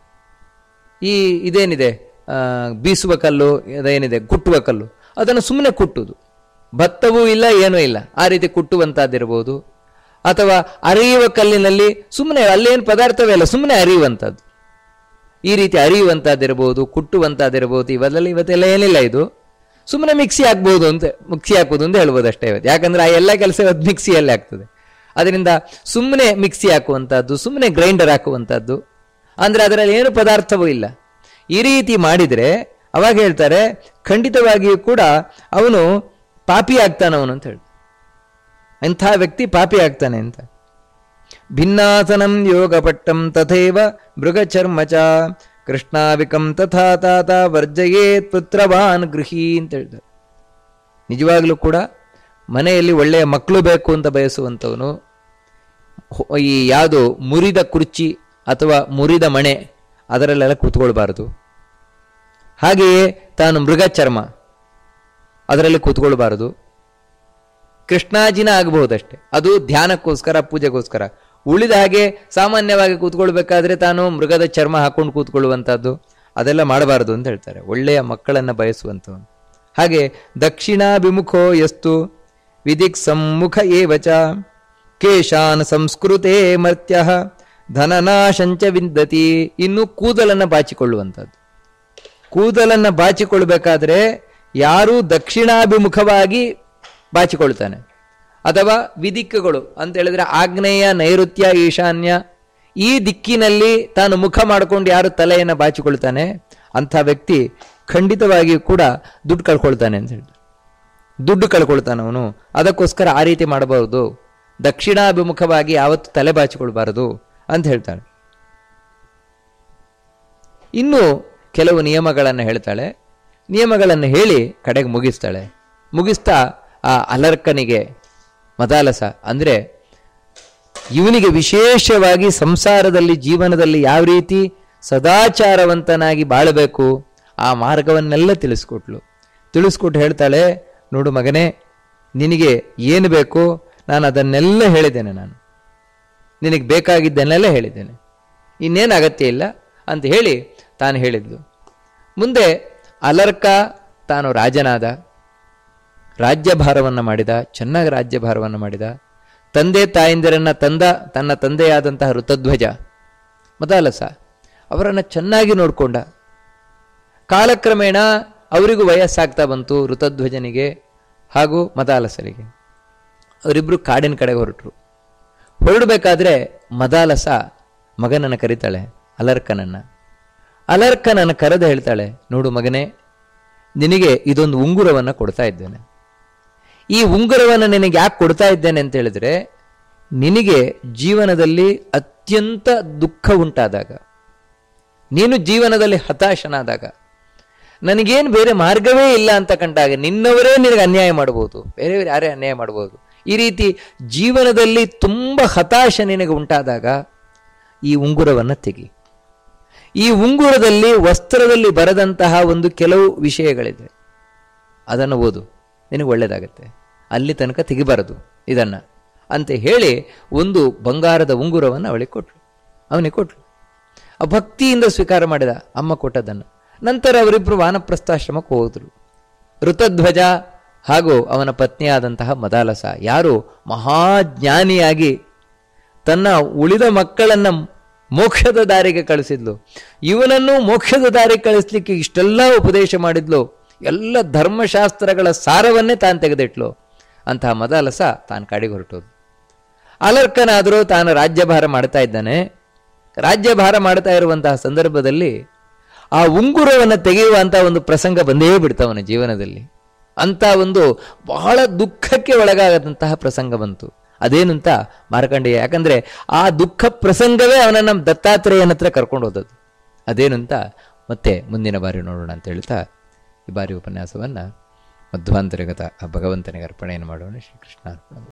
ಈ ಇದೇನಿದೆ ಆ, ಬೀಸುವ ಕಲ್ಲು ಅದೇನಿದೆ ಕುಟ್ಟುವ ಕಲ್ಲು ಅದನ್ನು ಸುಮ್ಮನೆ ಕುಟ್ಟುವುದು ಭತ್ತವೂ ಇಲ್ಲ ಏನೂ ಇಲ್ಲ ಆ ರೀತಿ ಕುಟ್ಟುವಂಥದ್ದಿರ್ಬೋದು ಅಥವಾ ಅರಿಯುವ ಕಲ್ಲಿನಲ್ಲಿ ಸುಮ್ಮನೆ ಅಲ್ಲೇನು ಪದಾರ್ಥವೇ ಇಲ್ಲ ಸುಮ್ಮನೆ ಅರಿಯುವಂಥದ್ದು ಈ ರೀತಿ ಅರಿಯುವಂಥದ್ದಿರ್ಬೋದು ಕುಟ್ಟುವಂಥದ್ದಿರ್ಬೋದು ಇವೆಲ್ಲ ಇವತ್ತೆಲ್ಲ ಏನಿಲ್ಲ ಇದು ಸುಮ್ಮನೆ ಮಿಕ್ಸಿ ಹಾಕ್ಬೋದು ಅಂತ ಮಿಕ್ಸಿ ಹಾಕ್ಬೋದು ಅಂತ ಹೇಳ್ಬೋದು ಅಷ್ಟೇ ಇವತ್ತು ಯಾಕಂದ್ರೆ ಆ ಎಲ್ಲ ಕೆಲಸ ಇವತ್ತು ಮಿಕ್ಸಿಯಲ್ಲೇ ಆಗ್ತದೆ ಅದರಿಂದ ಸುಮ್ಮನೆ ಮಿಕ್ಸಿ ಹಾಕುವಂಥದ್ದು ಸುಮ್ಮನೆ ಗ್ರೈಂಡರ್ ಹಾಕುವಂಥದ್ದು ಅಂದರೆ ಅದರಲ್ಲಿ ಏನು ಪದಾರ್ಥವೂ ಇಲ್ಲ ಈ ರೀತಿ ಮಾಡಿದರೆ ಅವಾಗ ಹೇಳ್ತಾರೆ ಖಂಡಿತವಾಗಿಯೂ ಕೂಡ ಅವನು ಪಾಪಿ ಆಗ್ತಾನೆ ಅವನು ಅಂತ ಹೇಳಿ ಅಂಥ ವ್ಯಕ್ತಿ ಪಾಪಿ ಆಗ್ತಾನೆ ಅಂತ ಭಿನ್ನಾಸನಂ ಯೋಗಪಟ್ಟಂ ತಥೈವ ಮೃಗಚರ್ಮ ಚ ಕೃಷ್ಣಾವಿಕಂ ತಥಾ ತಾತ ವರ್ಜಯೇತ್ ಪುತ್ರವಾನ್ ಗೃಹಿ ಅಂತ ಹೇಳ್ತಾರೆ ನಿಜವಾಗ್ಲೂ ಕೂಡ ಮನೆಯಲ್ಲಿ ಒಳ್ಳೆಯ ಮಕ್ಕಳು ಬೇಕು ಅಂತ ಬಯಸುವಂಥವನು ಹೊ- ಈ ಯಾವುದು ಮುರಿದ ಕುರ್ಚಿ ಅಥವಾ ಮುರಿದ ಮಣೆ ಅದರಲ್ಲೆಲ್ಲ ಕೂತ್ಕೊಳ್ಬಾರದು ಹಾಗೆಯೇ ತಾನು ಮೃಗ ಚರ್ಮ ಅದರಲ್ಲಿ ಕೂತ್ಕೊಳ್ಬಾರದು ಕೃಷ್ಣಾಜಿನ ಆಗಬಹುದಷ್ಟೇ ಅದು ಧ್ಯಾನಕ್ಕೋಸ್ಕರ ಪೂಜೆಗೋಸ್ಕರ ಉಳಿದ ಹಾಗೆ ಸಾಮಾನ್ಯವಾಗಿ ಕೂತ್ಕೊಳ್ಬೇಕಾದ್ರೆ ತಾನು ಮೃಗದ ಚರ್ಮ ಹಾಕೊಂಡು ಕೂತ್ಕೊಳ್ಳುವಂಥದ್ದು ಅದೆಲ್ಲ ಮಾಡಬಾರದು ಅಂತ ಹೇಳ್ತಾರೆ ಒಳ್ಳೆಯ ಮಕ್ಕಳನ್ನು ಬಯಸುವಂಥವನು ಹಾಗೆ ದಕ್ಷಿಣಾಭಿಮುಖೋ ಯಸ್ತು ವಿದಿಕ್ ಸಮ್ಮುಖ ಏವಚ ಕೇಶಾನ್ ಸಂಸ್ಕೃತೇ ಮರ್ತ್ಯ ಧನನಾಶಂಚ ವಿಂದತಿ ಇನ್ನು ಕೂದಲನ್ನು ಬಾಚಿಕೊಳ್ಳುವಂಥದ್ದು ಕೂದಲನ್ನು ಬಾಚಿಕೊಳ್ಬೇಕಾದ್ರೆ ಯಾರು ದಕ್ಷಿಣಾಭಿಮುಖವಾಗಿ ಬಾಚಿಕೊಳ್ತಾನೆ ಅಥವಾ ವಿದಿಕ್ಕುಗಳು ಅಂತ ಹೇಳಿದ್ರೆ ಆಗ್ನೇಯ ನೈಋತ್ಯ ಈಶಾನ್ಯ ಈ ದಿಕ್ಕಿನಲ್ಲಿ ತಾನು ಮುಖ ಮಾಡಿಕೊಂಡು ಯಾರು ತಲೆಯನ್ನು ಬಾಚಿಕೊಳ್ತಾನೆ ಅಂಥ ವ್ಯಕ್ತಿ ಖಂಡಿತವಾಗಿಯೂ ಕೂಡ ದುಡ್ಡು ಕಳ್ಕೊಳ್ತಾನೆ ಅಂತ ಹೇಳ್ತಾರೆ ದುಡ್ಡು ಕಳ್ಕೊಳ್ತಾನೆ ಅವನು ಅದಕ್ಕೋಸ್ಕರ ಆ ರೀತಿ ಮಾಡಬಹುದು ದಕ್ಷಿಣಾಭಿಮುಖವಾಗಿ ಯಾವತ್ತು ತಲೆ ಬಾಚಿಕೊಳ್ಬಾರದು ಅಂತ ಹೇಳ್ತಾಳೆ ಇನ್ನು ಕೆಲವು ನಿಯಮಗಳನ್ನು ಹೇಳ್ತಾಳೆ ನಿಯಮಗಳನ್ನು ಹೇಳಿ ಕಡೆಗೆ ಮುಗಿಸ್ತಾಳೆ ಮುಗಿಸ್ತಾ ಆ ಅಲರ್ಕನಿಗೆ ಮದಾಲಸ ಅಂದರೆ ಇವನಿಗೆ ವಿಶೇಷವಾಗಿ ಸಂಸಾರದಲ್ಲಿ ಜೀವನದಲ್ಲಿ ಯಾವ ರೀತಿ ಸದಾಚಾರವಂತನಾಗಿ ಬಾಳಬೇಕು ಆ ಮಾರ್ಗವನ್ನೆಲ್ಲ ತಿಳಿಸ್ಕೊಟ್ಲು ತಿಳಿಸ್ಕೊಟ್ಟು ಹೇಳ್ತಾಳೆ ನೋಡು ಮಗನೇ ನಿನಗೆ ಏನು ಬೇಕು ನಾನು ಅದನ್ನೆಲ್ಲ ಹೇಳಿದ್ದೇನೆ ನಾನು ನಿನಗೆ ಬೇಕಾಗಿದ್ದನ್ನೆಲ್ಲ ಹೇಳಿದ್ದೇನೆ ಇನ್ನೇನು ಅಗತ್ಯ ಇಲ್ಲ ಅಂತ ಹೇಳಿ ತಾನು ಹೇಳಿದ್ಲು ಮುಂದೆ ಅಲರ್ಕ ತಾನು ರಾಜನಾದ ರಾಜ್ಯಭಾರವನ್ನು ಮಾಡಿದ ಚೆನ್ನಾಗಿ ರಾಜ್ಯಭಾರವನ್ನು ಮಾಡಿದ ತಂದೆ ತಾಯಂದಿರನ್ನ ತಂದ ತನ್ನ ತಂದೆಯಾದಂತಹ ಋತಧ್ವಜ ಮದಾಲಸ ಅವರನ್ನು ಚೆನ್ನಾಗಿ ನೋಡಿಕೊಂಡ ಕಾಲಕ್ರಮೇಣ ಅವರಿಗೂ ವಯಸ್ಸಾಗ್ತಾ ಬಂತು ಋತಧ್ವಜನಿಗೆ ಹಾಗೂ ಮದಾಲಸರಿಗೆ ಅವರಿಬ್ಬರು ಕಾಡಿನ ಕಡೆಗೆ ಹೊರಟರು ಹೊರಡಬೇಕಾದ್ರೆ ಮದಾಲಸ ಮಗನನ್ನು ಕರೀತಾಳೆ ಅಲರ್ಕನನ್ನ ಅಲರ್ಕನನ್ನು ಕರೆದು ಹೇಳ್ತಾಳೆ ನೋಡು ಮಗನೇ ನಿನಗೆ ಇದೊಂದು ಉಂಗುರವನ್ನು ಕೊಡ್ತಾ ಇದ್ದೇನೆ ಈ ಉಂಗುರವನ್ನು ನಿನಗೆ ಯಾಕೆ ಕೊಡ್ತಾ ಇದ್ದೇನೆ ಅಂತ ಹೇಳಿದ್ರೆ ನಿನಗೆ ಜೀವನದಲ್ಲಿ ಅತ್ಯಂತ ದುಃಖ ಉಂಟಾದಾಗ ನೀನು ಜೀವನದಲ್ಲಿ ಹತಾಶನಾದಾಗ ನನಗೇನು ಬೇರೆ ಮಾರ್ಗವೇ ಇಲ್ಲ ಅಂತ ಕಂಡಾಗ ನಿನ್ನವರೇ ನಿನಗೆ ಅನ್ಯಾಯ ಮಾಡಬಹುದು ಬೇರೆಯವರು ಯಾರೇ ಅನ್ಯಾಯ ಮಾಡಬಹುದು ಈ ರೀತಿ ಜೀವನದಲ್ಲಿ ತುಂಬ ಹತಾಶ ನಿನಗೆ ಉಂಟಾದಾಗ ಈ ಉಂಗುರವನ್ನು ತೆಗಿ ಈ ಉಂಗುರದಲ್ಲಿ ವಸ್ತ್ರದಲ್ಲಿ ಬರೆದಂತಹ ಒಂದು ಕೆಲವು ವಿಷಯಗಳಿದೆ ಅದನ್ನು ಓದು ನಿನಗೆ ಒಳ್ಳೆಯದಾಗತ್ತೆ ಅಲ್ಲಿ ತನಕ ತೆಗಿಬಾರದು ಇದನ್ನು ಅಂತ ಹೇಳಿ ಒಂದು ಬಂಗಾರದ ಉಂಗುರವನ್ನು ಅವಳಿಗೆ ಕೊಟ್ಲು ಅವನಿಗೆ ಕೊಟ್ಲು ಆ ಭಕ್ತಿಯಿಂದ ಸ್ವೀಕಾರ ಮಾಡಿದ ಅಮ್ಮ ಕೊಟ್ಟದ್ದನ್ನು ನಂತರ ಅವರಿಬ್ಬರು ವಾನಪ್ರಸ್ಥಾಶ್ರಮಕ್ಕೆ ಹೋದರು ಋತಧ್ವಜ ಹಾಗೂ ಅವನ ಪತ್ನಿಯಾದಂತಹ ಮದಾಲಸ ಯಾರು ಮಹಾಜ್ಞಾನಿಯಾಗಿ ತನ್ನ ಉಳಿದ ಮಕ್ಕಳನ್ನ ಮೋಕ್ಷದ ದಾರಿಗೆ ಕಳಿಸಿದ್ಲು ಇವನನ್ನು ಮೋಕ್ಷದ ದಾರಿಗೆ ಕಳಿಸ್ಲಿಕ್ಕೆ ಇಷ್ಟೆಲ್ಲ ಉಪದೇಶ ಮಾಡಿದ್ಲು ಎಲ್ಲ ಧರ್ಮಶಾಸ್ತ್ರಗಳ ಸಾರವನ್ನೇ ತಾನು ತೆಗೆದಿಟ್ಲು ಅಂತಹ ಮದಾಲಸ ತಾನು ಕಾಡಿಗೆ ಹೊರಟೋದು ಅಲರ್ಕನಾದರೂ ತಾನು ರಾಜ್ಯಭಾರ ಮಾಡ್ತಾ ಇದ್ದಾನೆ ರಾಜ್ಯಭಾರ ಮಾಡ್ತಾ ಇರುವಂತಹ ಸಂದರ್ಭದಲ್ಲಿ ಆ ಉಂಗುರವನ್ನು ತೆಗೆಯುವಂತಹ ಒಂದು ಪ್ರಸಂಗ ಬಂದೇ ಬಿಡ್ತವನ ಜೀವನದಲ್ಲಿ ಅಂತ ಒಂದು ಬಹಳ ದುಃಖಕ್ಕೆ ಒಳಗಾಗದಂತಹ ಪ್ರಸಂಗ ಬಂತು ಅದೇನು ಅಂತ ಮಾರ್ಕಂಡೇಯ ಯಾಕಂದ್ರೆ ಆ ದುಃಖ ಪ್ರಸಂಗವೇ ಅವನನ್ನ ದತ್ತಾತ್ರೇಯನ ಹತ್ರ ಕರ್ಕೊಂಡು ಹೋದದ್ದು ಅದೇನು ಅಂತ ಮತ್ತೆ ಮುಂದಿನ ಬಾರಿ ನೋಡೋಣ ಅಂತ ಹೇಳ್ತಾ ಈ ಬಾರಿ ಉಪನ್ಯಾಸವನ್ನ ಮಧ್ವಾಂತರಗತ ಆ ಭಗವಂತನಿಗೆ ಅರ್ಪಣೆಯನ್ನು ಮಾಡೋಣ ಶ್ರೀಕೃಷ್ಣ ಅರ್ಪಣೆ